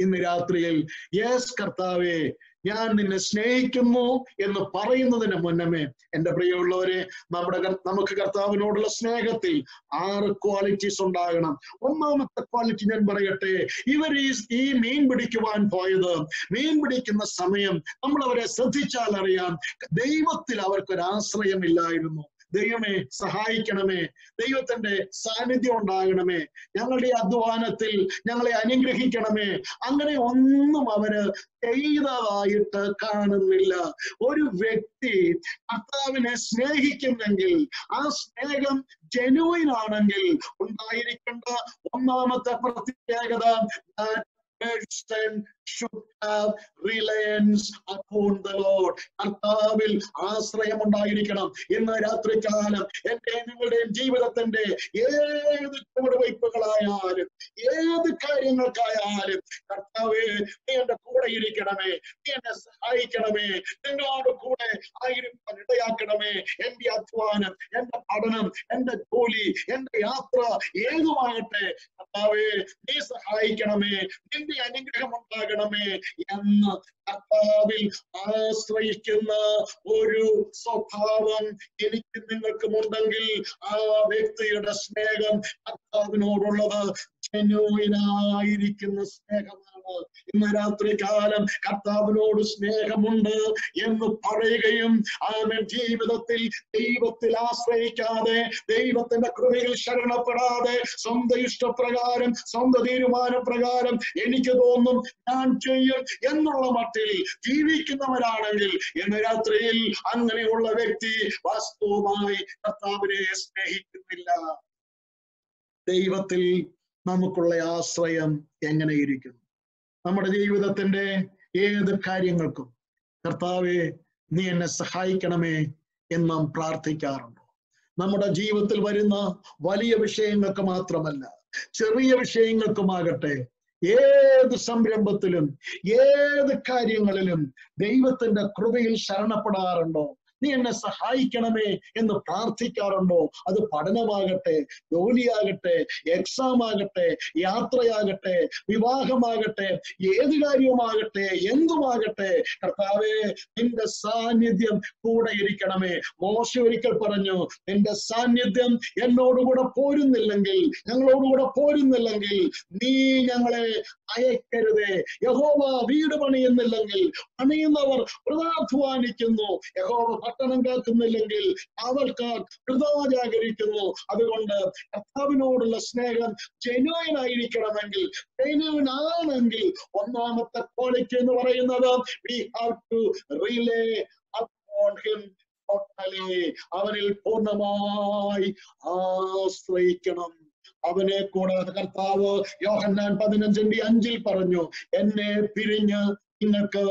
ഇന്ന് രാത്രിയിൽ യേസ് കർത്താവേ ഞാൻ നിന്നെ സ്നേഹിക്കുന്നു എന്ന് പറയുന്നതിന് മുന്നമേ എന്റെ പ്രിയമുള്ളവരെ നമ്മുടെ കർ- നമുക്ക് കർത്താവിനോടുള്ള സ്നേഹത്തിൽ ആറ് ക്വാളിറ്റീസ് ഉണ്ടാകണം ഒന്നാമത്തെ ക്വാളിറ്റി ഞാൻ പറയട്ടെ ഇവർ ഈ ഈ മീൻ പിടിക്കുവാൻ പോയത് മീൻ പിടിക്കുന്ന സമയം നമ്മൾ അവരെ ശ്രദ്ധിച്ചാൽ അറിയാം ദൈവത്തിൽ അവർക്കൊരു ആശ്രയമില്ലായിരുന്നു ദൈവമേ സഹായിക്കണമേ ദൈവത്തിന്റെ സാന്നിധ്യം ഉണ്ടാകണമേ ഞങ്ങളുടെ ഈ അധ്വാനത്തിൽ ഞങ്ങളെ അനുഗ്രഹിക്കണമേ അങ്ങനെ ഒന്നും അവര് ചെയ്തതായിട്ട് കാണുന്നില്ല ഒരു വ്യക്തി കർത്താവിനെ സ്നേഹിക്കുന്നെങ്കിൽ ആ സ്നേഹം ജനുവൻ ആണെങ്കിൽ ഉണ്ടായിരിക്കേണ്ട ഒന്നാമത്തെ പ്രത്യേകത that person should have reliance upon the Lord. കർത്താവിൽ ആശ്രയം ഉണ്ടായിരിക്കണം ഇന്ന് രാത്രികാലം എന്റെ നിങ്ങളുടെയും ജീവിതത്തിന്റെ ഏത് ചുവടുവയ്പ്പുകളായാലും ഏത് കാര്യങ്ങൾക്കായാലും കർത്താവേ നീ എന്റെ കൂടെ ഇരിക്കണമേ നീ എന്നെ സഹായിക്കണമേ നിങ്ങളോട് കൂടെ ആയിരിക്കാൻ ഇടയാക്കണമേ എന്റെ അധ്വാനം എന്റെ പഠനം എന്റെ ജോലി എന്റെ യാത്ര ഏതുമാകട്ടെ കർത്താവേ നീ സഹായിക്കണമേ നിന്റെ അനുഗ്രഹം ഉണ്ടാകണമേ എന്ന് കർത്താവിൽ ആശ്രയിക്കുന്ന ഒരു സ്വഭാവം എനിക്ക് നിങ്ങൾക്കും ഉണ്ടെങ്കിൽ ആ വ്യക്തിയുടെ സ്നേഹം കർത്താവിനോടുള്ളത് ജനുവിനായിരിക്കുന്ന സ്നേഹമാണ് ഇന്ന് രാത്രി കാലം കർത്താവിനോട് സ്നേഹമുണ്ട് എന്ന് പറയുകയും അവൻ ജീവിതത്തിൽ ദൈവത്തിൽ ആശ്രയിക്കാതെ ദൈവത്തിന്റെ കൃപയിൽ ശരണപ്പെടാതെ സ്വന്തം ഇഷ്ടപ്രകാരം സ്വന്തം തീരുമാനപ്രകാരം എനിക്ക് തോന്നും ഞാൻ ചെയ്യും എന്നുള്ള മട്ടിൽ ജീവിക്കുന്നവരാണെങ്കിൽ ഇന്ന് രാത്രിയിൽ അങ്ങനെയുള്ള വ്യക്തി വാസ്തവമായി കർത്താവിനെ സ്നേഹിക്കുന്നില്ല ദൈവത്തിൽ നമുക്കുള്ള ആശ്രയം എങ്ങനെയിരിക്കുന്നു നമ്മുടെ ജീവിതത്തിന്റെ ഏത് കാര്യങ്ങൾക്കും കർത്താവെ നീ എന്നെ സഹായിക്കണമേ എന്ന് നാം പ്രാർത്ഥിക്കാറുണ്ടോ നമ്മുടെ ജീവിതത്തിൽ വരുന്ന വലിയ വിഷയങ്ങൾക്ക് മാത്രമല്ല ചെറിയ വിഷയങ്ങൾക്കുമാകട്ടെ ഏത് സംരംഭത്തിലും ഏത് കാര്യങ്ങളിലും ദൈവത്തിന്റെ കൃപയിൽ ശരണപ്പെടാറുണ്ടോ നീ എന്നെ സഹായിക്കണമേ എന്ന് പ്രാർത്ഥിക്കാറുണ്ടോ അത് പഠനമാകട്ടെ ജോലിയാകട്ടെ എക്സാം ആകട്ടെ യാത്രയാകട്ടെ വിവാഹമാകട്ടെ ഏത് കാര്യവുമാകട്ടെ എന്തുമാകട്ടെ കർത്താവേ നിന്റെ സാന്നിധ്യം കൂടെ ഇരിക്കണമേ മോശ ഒരിക്കൽ പറഞ്ഞു നിന്റെ സാന്നിധ്യം എന്നോടുകൂടെ പോരുന്നില്ലെങ്കിൽ ഞങ്ങളോടുകൂടെ പോരുന്നില്ലെങ്കിൽ നീ ഞങ്ങളെ അയക്കരുതേ യഹോവ വീട് പണിയുന്നില്ലെങ്കിൽ പണിയുന്നവർ വൃതാധ്വാനിക്കുന്നു യഹോവ പട്ടണം കാക്കുന്നില്ലെങ്കിൽ അവർക്ക് വൃതാ ജാഗരിക്കുന്നു അതുകൊണ്ട് കർത്താവിനോടുള്ള സ്നേഹം ജെനുവൻ ആയിരിക്കണമെങ്കിൽ ജെനുവൻ ആണെങ്കിൽ ഒന്നാമത്തെ ക്വാളിറ്റി എന്ന് പറയുന്നത് we have to rely upon him totally അവനിൽ പൂർണ്ണമായി ആശ്രയിക്കണം അവനെ കൂടാതെ കർത്താവ് യോഹന്നാൻ പതിനഞ്ചിന്റെ അഞ്ചിൽ പറഞ്ഞു എന്നെ പിരിഞ്ഞ് നിങ്ങൾക്ക്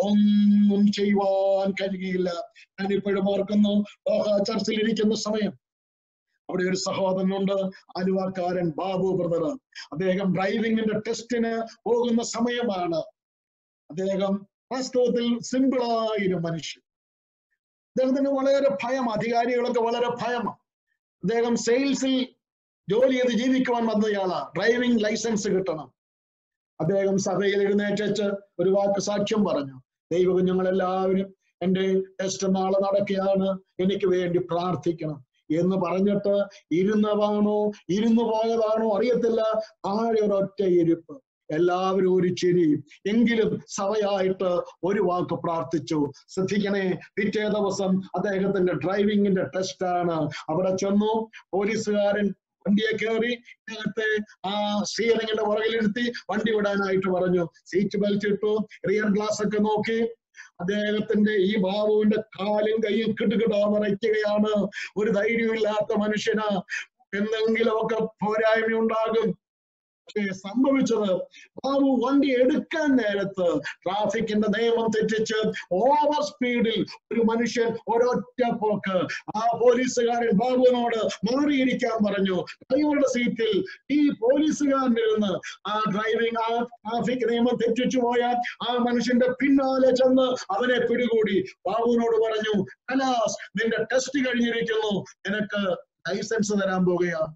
ഒന്നും ചെയ്യുവാൻ കഴിയില്ല ഞാൻ ഇപ്പോഴും ഓർക്കുന്നു ലോക ചർച്ചിൽ ഇരിക്കുന്ന സമയം അവിടെ ഒരു സഹോദരനുണ്ട് ആലുവാക്കാരൻ ബാബു ബ്രദർ അദ്ദേഹം ഡ്രൈവിംഗിന്റെ ടെസ്റ്റിന് പോകുന്ന സമയമാണ് അദ്ദേഹം വാസ്തവത്തിൽ സിമ്പിളായൊരു മനുഷ്യൻ അദ്ദേഹത്തിന് വളരെ ഭയം അധികാരികളൊക്കെ വളരെ ഭയമാണ് അദ്ദേഹം സെയിൽസിൽ ജോലി ചെയ്ത് ജീവിക്കുവാൻ വന്നയാളാ ഡ്രൈവിംഗ് ലൈസൻസ് കിട്ടണം അദ്ദേഹം സഭയിൽ എഴുന്നേറ്റ് ഒരു വാക്ക് സാക്ഷ്യം പറഞ്ഞു ദൈവകുഞ്ഞുങ്ങളെല്ലാവരും എൻ്റെ ടെസ്റ്റ് നാളെ നടക്കുകയാണ് എനിക്ക് വേണ്ടി പ്രാർത്ഥിക്കണം എന്ന് പറഞ്ഞിട്ട് ഇരുന്നതാണോ ഇരുന്നു പോയതാണോ അറിയത്തില്ല താഴെ ഒരൊറ്റ ഇരിപ്പ് എല്ലാവരും ഒരു ചിരി എങ്കിലും സഭയായിട്ട് ഒരു വാക്ക് പ്രാർത്ഥിച്ചു ശ്രദ്ധിക്കണേ പിറ്റേ ദിവസം അദ്ദേഹത്തിന്റെ ഡ്രൈവിംഗിന്റെ ടെസ്റ്റ് ആണ് അവിടെ ചെന്നു പോലീസുകാരൻ വണ്ടിയെ കയറി ഇദ്ദേഹത്തെ ആ സ്റ്റിയറിംഗിന്റെ പുറകിലിരുത്തി വണ്ടി വിടാനായിട്ട് പറഞ്ഞു സീറ്റ് ബെൽറ്റ് ഇട്ടു റിയർ ഗ്ലാസ് ഒക്കെ നോക്കി അദ്ദേഹത്തിന്റെ ഈ ബാബുവിന്റെ കാലും കൈയും കിട്ടുകിടാ മറയ്ക്കുകയാണ് ഒരു ധൈര്യമില്ലാത്ത മനുഷ്യന് എന്തെങ്കിലുമൊക്കെ പോരായ്മ ഉണ്ടാകും പക്ഷേ സംഭവിച്ചത് ബാബു വണ്ടി എടുക്കാൻ നേരത്ത് ട്രാഫിക്കിന്റെ നിയമം തെറ്റിച്ച് ഓവർ സ്പീഡിൽ ഒരു മനുഷ്യൻ ഒരൊറ്റ പോക്ക് ആ പോലീസുകാരൻ ബാബുവിനോട് മാറിയിരിക്കാൻ പറഞ്ഞു ഡ്രൈവറുടെ സീറ്റിൽ ഈ പോലീസുകാരൻ ഇരുന്ന് ആ ഡ്രൈവിംഗ് ആ ട്രാഫിക് നിയമം തെറ്റിച്ചു പോയ ആ മനുഷ്യന്റെ പിന്നാലെ ചെന്ന് അവനെ പിടികൂടി ബാബുവിനോട് പറഞ്ഞു കലാസ് നിന്റെ ടെസ്റ്റ് കഴിഞ്ഞിരിക്കുന്നു നിനക്ക് ലൈസൻസ് തരാൻ പോകുകയാണ്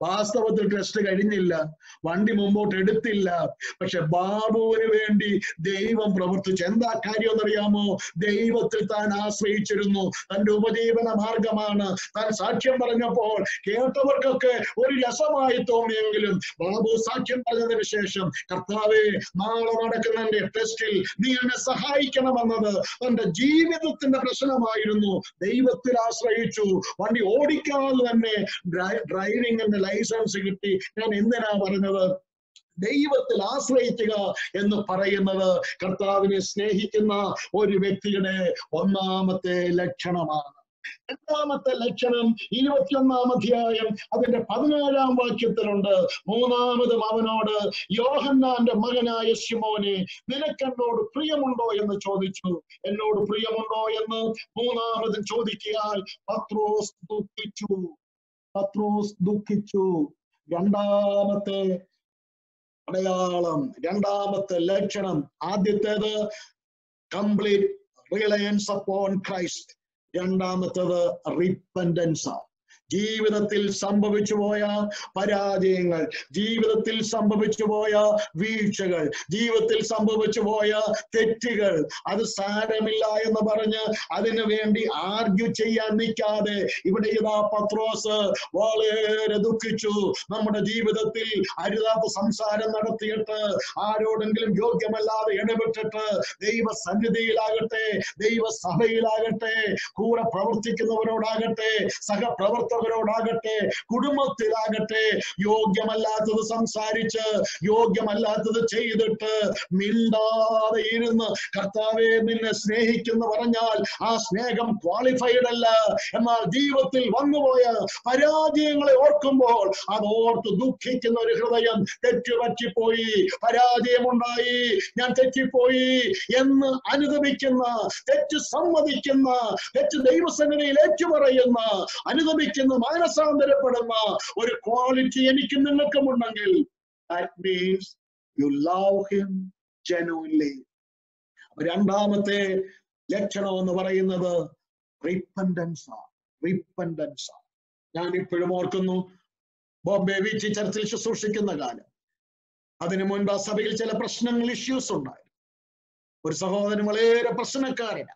വാസ്തവത്തിൽ ടെസ്റ്റ് കഴിഞ്ഞില്ല വണ്ടി മുമ്പോട്ട് എടുത്തില്ല പക്ഷെ ബാബുവിന് വേണ്ടി ദൈവം പ്രവർത്തിച്ചു എന്താ കാര്യം എന്നറിയാമോ ദൈവത്തിൽ താൻ ആശ്രയിച്ചിരുന്നു തന്റെ ഉപജീവന മാർഗമാണ് താൻ സാക്ഷ്യം പറഞ്ഞപ്പോൾ കേട്ടവർക്കൊക്കെ ഒരു രസമായി തോന്നിയെങ്കിലും ബാബു സാക്ഷ്യം പറഞ്ഞതിന് ശേഷം കർത്താവെ നാളെ നടക്കുന്ന എന്റെ ടെസ്റ്റിൽ നീ എന്നെ സഹായിക്കണമെന്നത് തന്റെ ജീവിതത്തിന്റെ പ്രശ്നമായിരുന്നു ദൈവത്തിൽ ആശ്രയിച്ചു വണ്ടി ഓടിക്കാതെ തന്നെ ഡ്രൈവിംഗിന്റെ ലൈസൻസ് കിട്ടി ഞാൻ എന്തിനാ പറഞ്ഞത് ദൈവത്തിൽ ആശ്രയിക്കുക എന്ന് പറയുന്നത് കർത്താവിനെ സ്നേഹിക്കുന്ന ഒരു വ്യക്തിയുടെ ഒന്നാമത്തെ ലക്ഷണമാണ് രണ്ടാമത്തെ ലക്ഷണം ഇരുപത്തിയൊന്നാം അധ്യായം അതിന്റെ പതിനാലാം വാക്യത്തിലുണ്ട് മൂന്നാമതും അവനോട് യോഹന്നാന്റെ മകനായ ശിമോനെ നിനക്കെന്നോട് പ്രിയമുണ്ടോ എന്ന് ചോദിച്ചു എന്നോട് പ്രിയമുണ്ടോ എന്ന് മൂന്നാമതും ചോദിക്കാൻ പത്രോസ് ദുഃഖിച്ചു പത്രോസ് ദുഃഖിച്ചു രണ്ടാമത്തെ അടയാളം രണ്ടാമത്തെ ലക്ഷണം ആദ്യത്തേത് കംപ്ലീറ്റ് റിലയൻസ് അപ്പോൺ ക്രൈസ്റ്റ് രണ്ടാമത്തത് റിപ്പൻഡൻസ് ജീവിതത്തിൽ സംഭവിച്ചു പോയ പരാജയങ്ങൾ ജീവിതത്തിൽ സംഭവിച്ചു പോയ വീഴ്ചകൾ ജീവിതത്തിൽ സംഭവിച്ചു പോയ തെറ്റുകൾ അത് സാരമില്ല എന്ന് പറഞ്ഞ് അതിനു വേണ്ടി ആർഗ്യു ചെയ്യാൻ നിൽക്കാതെ ഇവിടെ ഇതാ പത്രോസ് വളരെ ദുഃഖിച്ചു നമ്മുടെ ജീവിതത്തിൽ അരുതാത്ത സംസാരം നടത്തിയിട്ട് ആരോടെങ്കിലും യോഗ്യമല്ലാതെ ഇടപെട്ടിട്ട് ദൈവ സന്നിധിയിലാകട്ടെ ദൈവസഭയിലാകട്ടെ കൂടെ പ്രവർത്തിക്കുന്നവരോടാകട്ടെ സഹപ്രവർത്തകരോടാകട്ടെ കുടുംബത്തിലാകട്ടെ യോഗ്യമല്ലാത്തത് സംസാരിച്ച് യോഗ്യമല്ലാത്തത് ചെയ്തിട്ട് മിണ്ടാതെ ഇരുന്ന് കർത്താവെ നിന്നെ സ്നേഹിക്കുന്നു പറഞ്ഞാൽ ആ സ്നേഹം ക്വാളിഫൈഡ് അല്ല എന്നാൽ ജീവിതത്തിൽ വന്നുപോയ പരാജയങ്ങളെ ഓർക്കുമ്പോൾ അത് ഓർത്ത് ദുഃഖിക്കുന്ന ഒരു ഹൃദയം തെറ്റുപറ്റിപ്പോയി പരാജയമുണ്ടായി ഞാൻ തെറ്റിപ്പോയി എന്ന് അനുദമിക്കുന്ന തെറ്റ് സമ്മതിക്കുന്ന തെറ്റ് ദൈവസന്നിധിയിൽ ഏറ്റുപറയുന്ന അനുദമിക്കുന്ന മാനസാന്തരപ്പെടുന്ന ഒരു ക്വാളിറ്റി എനിക്കും നിങ്ങൾക്കും ഉണ്ടെങ്കിൽ that means you love him genuinely രണ്ടാമത്തെ ലക്ഷണം എന്ന് പറയുന്നത് റിപ്പൻഡൻസ് ആണ് റിപ്പൻഡൻസ് ആണ് ഞാൻ ഇപ്പോഴും ഓർക്കുന്നു ബോംബെ ബീച്ച് ചർച്ചിൽ ശുശ്രൂഷിക്കുന്ന കാലം അതിനു മുൻപ് ആ സഭയിൽ ചില പ്രശ്നങ്ങൾ ഇഷ്യൂസ് ഉണ്ടായി ഒരു സഹോദരൻ വളരെ പ്രശ്നക്കാരനാണ്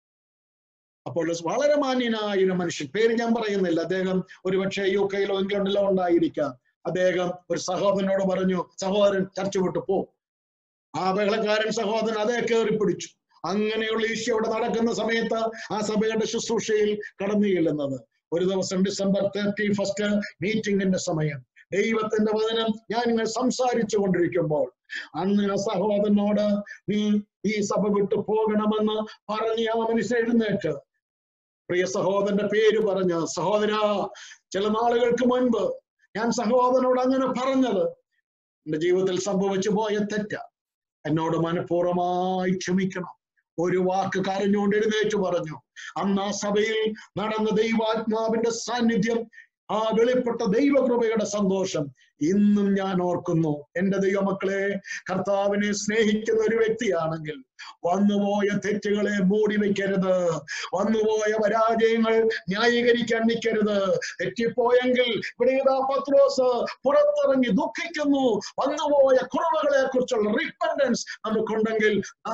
അപ്പോൾ വളരെ മാന്യനായ ഒരു മനുഷ്യൻ പേര് ഞാൻ പറയുന്നില്ല അദ്ദേഹം ഒരുപക്ഷെ യു കെയിലോ ഇംഗ്ലണ്ടിലോ ഉണ്ടായിരിക്കാം അദ്ദേഹം ഒരു സഹോദരനോട് പറഞ്ഞു സഹോദരൻ ചർച്ച വിട്ടു പോ ആ ബഹളക്കാരൻ സഹോദരൻ അതേ കയറി പിടിച്ചു അങ്ങനെയുള്ള ഈശോ അവിടെ നടക്കുന്ന സമയത്ത് ആ സഭയുടെ ശുശ്രൂഷയിൽ കടന്നു ചെല്ലുന്നത് ഒരു ദിവസം ഡിസംബർ തേർട്ടി ഫസ്റ്റ് മീറ്റിംഗിന്റെ സമയം ദൈവത്തിന്റെ വചനം ഞാൻ ഇങ്ങനെ സംസാരിച്ചു കൊണ്ടിരിക്കുമ്പോൾ അന്ന് ആ സഹോദരനോട് നീ ഈ സഭ വിട്ടു പോകണമെന്ന് പറഞ്ഞ് ആ മനുഷ്യൻ എഴുന്നേറ്റ് പ്രിയ സഹോദരന്റെ പേര് പറഞ്ഞ് സഹോദര ചില നാളുകൾക്ക് മുൻപ് ഞാൻ സഹോദരനോട് അങ്ങനെ പറഞ്ഞത് എന്റെ ജീവിതത്തിൽ സംഭവിച്ചു പോയ തെറ്റ എന്നോട് മനഃപൂർവ്വമായി ക്ഷമിക്കണം ഒരു വാക്ക് കരഞ്ഞുകൊണ്ട് എഴുന്നേറ്റ് പറഞ്ഞു അന്ന് ആ സഭയിൽ നടന്ന ദൈവാത്മാവിന്റെ സാന്നിധ്യം ആ വെളിപ്പെട്ട ദൈവകൃപയുടെ സന്തോഷം ഇന്നും ഞാൻ ഓർക്കുന്നു എന്റെ ദൈവമക്കളെ കർത്താവിനെ സ്നേഹിക്കുന്ന ഒരു വ്യക്തിയാണെങ്കിൽ വന്നുപോയ തെറ്റുകളെ മൂടി വെക്കരുത് വന്നുപോയ പരാജയങ്ങൾ ന്യായീകരിക്കാൻ നിൽക്കരുത് തെറ്റിപ്പോയെങ്കിൽ ഇവിടെ ഇതാ പത്രോസ് പുറത്തിറങ്ങി ദുഃഖിക്കുന്നു വന്നുപോയ കുറവുകളെ കുറിച്ചുള്ള റിപ്പൻഡൻസ് നമുക്കുണ്ടെങ്കിൽ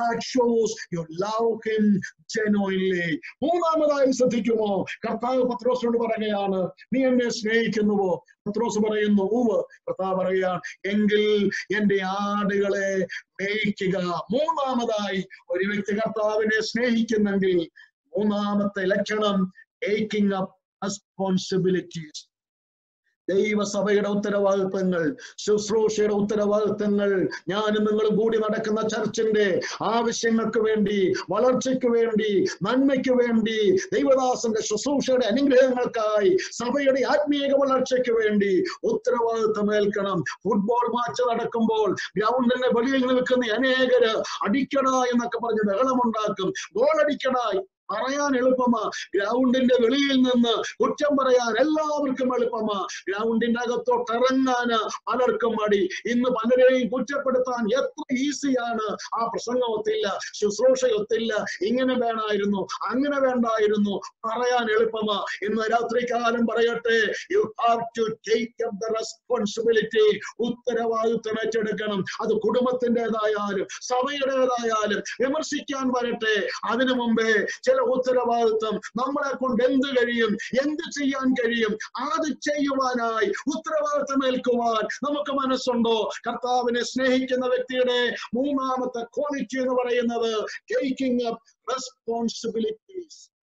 മൂന്നാമതായി ശ്രദ്ധിക്കുമോ കർത്താവ് പത്രോസിനോട് പറയുകയാണ് നീ എന്നെ സ്നേഹിക്കുന്നുവോ പത്രോസ് പറയുന്നു ഊവ് കർത്താവ് പറയുകയാണ് എങ്കിൽ എന്റെ ആടുകളെ മേയിക്കുക മൂന്നാമതായി ഒരു വ്യക്തി കർത്താവിനെ സ്നേഹിക്കുന്നെങ്കിൽ മൂന്നാമത്തെ ലക്ഷണം ടേക്കിംഗ് അപ്പ് റെസ്പോൺസിബിലിറ്റീസ് ദൈവസഭയുടെ ഉത്തരവാദിത്തങ്ങൾ ശുശ്രൂഷയുടെ ഉത്തരവാദിത്തങ്ങൾ ഞാനും നിങ്ങളും കൂടി നടക്കുന്ന ചർച്ചിന്റെ ആവശ്യങ്ങൾക്ക് വേണ്ടി വളർച്ചയ്ക്ക് വേണ്ടി നന്മയ്ക്ക് വേണ്ടി ദൈവദാസന്റെ ശുശ്രൂഷയുടെ അനുഗ്രഹങ്ങൾക്കായി സഭയുടെ ആത്മീയ വളർച്ചയ്ക്ക് വേണ്ടി ഉത്തരവാദിത്തം ഏൽക്കണം ഫുട്ബോൾ മാച്ച് നടക്കുമ്പോൾ ഗ്രൗണ്ടിന്റെ വെളിയിൽ നിൽക്കുന്ന അനേകര് അടിക്കട എന്നൊക്കെ പറഞ്ഞ് ബഹളമുണ്ടാക്കും ഗോൾ അടിക്കട പറയാൻ എളുപ്പമാ ഗ്രൗണ്ടിന്റെ വെളിയിൽ നിന്ന് കുറ്റം പറയാൻ എല്ലാവർക്കും എളുപ്പമാ ഗ്രൗണ്ടിന്റെ അകത്തോട്ട് ഇറങ്ങാന് പലർക്കും മടി ഇന്ന് പലരെയും കുറ്റപ്പെടുത്താൻ എത്ര ഈസിയാണ് ആ പ്രസംഗം ഒത്തില്ല ശുശ്രൂഷ ഒത്തില്ല ഇങ്ങനെ വേണമായിരുന്നു അങ്ങനെ വേണ്ടായിരുന്നു പറയാൻ എളുപ്പമാ ഇന്ന് രാത്രികാലം പറയട്ടെ you have to take up the responsibility ഉത്തരവാദിത്വം ഏറ്റെടുക്കണം അത് കുടുംബത്തിൻ്റെതായാലും സഭയുടേതായാലും വിമർശിക്കാൻ വരട്ടെ അതിനു മുമ്പേ ചില ഉത്തരവാദിത്വം നമ്മളെ കൊണ്ട് എന്ത് കഴിയും എന്ത് ചെയ്യാൻ കഴിയും അത് ചെയ്യുവാനായി ഉത്തരവാദിത്വം ഏൽക്കുവാൻ നമുക്ക് മനസ്സുണ്ടോ കർത്താവിനെ സ്നേഹിക്കുന്ന വ്യക്തിയുടെ മൂന്നാമത്തെ ക്വാളിറ്റി എന്ന് പറയുന്നത് ടേക്കിംഗ് അപ്പ് റെസ്പോൺസിബിലിറ്റീസ്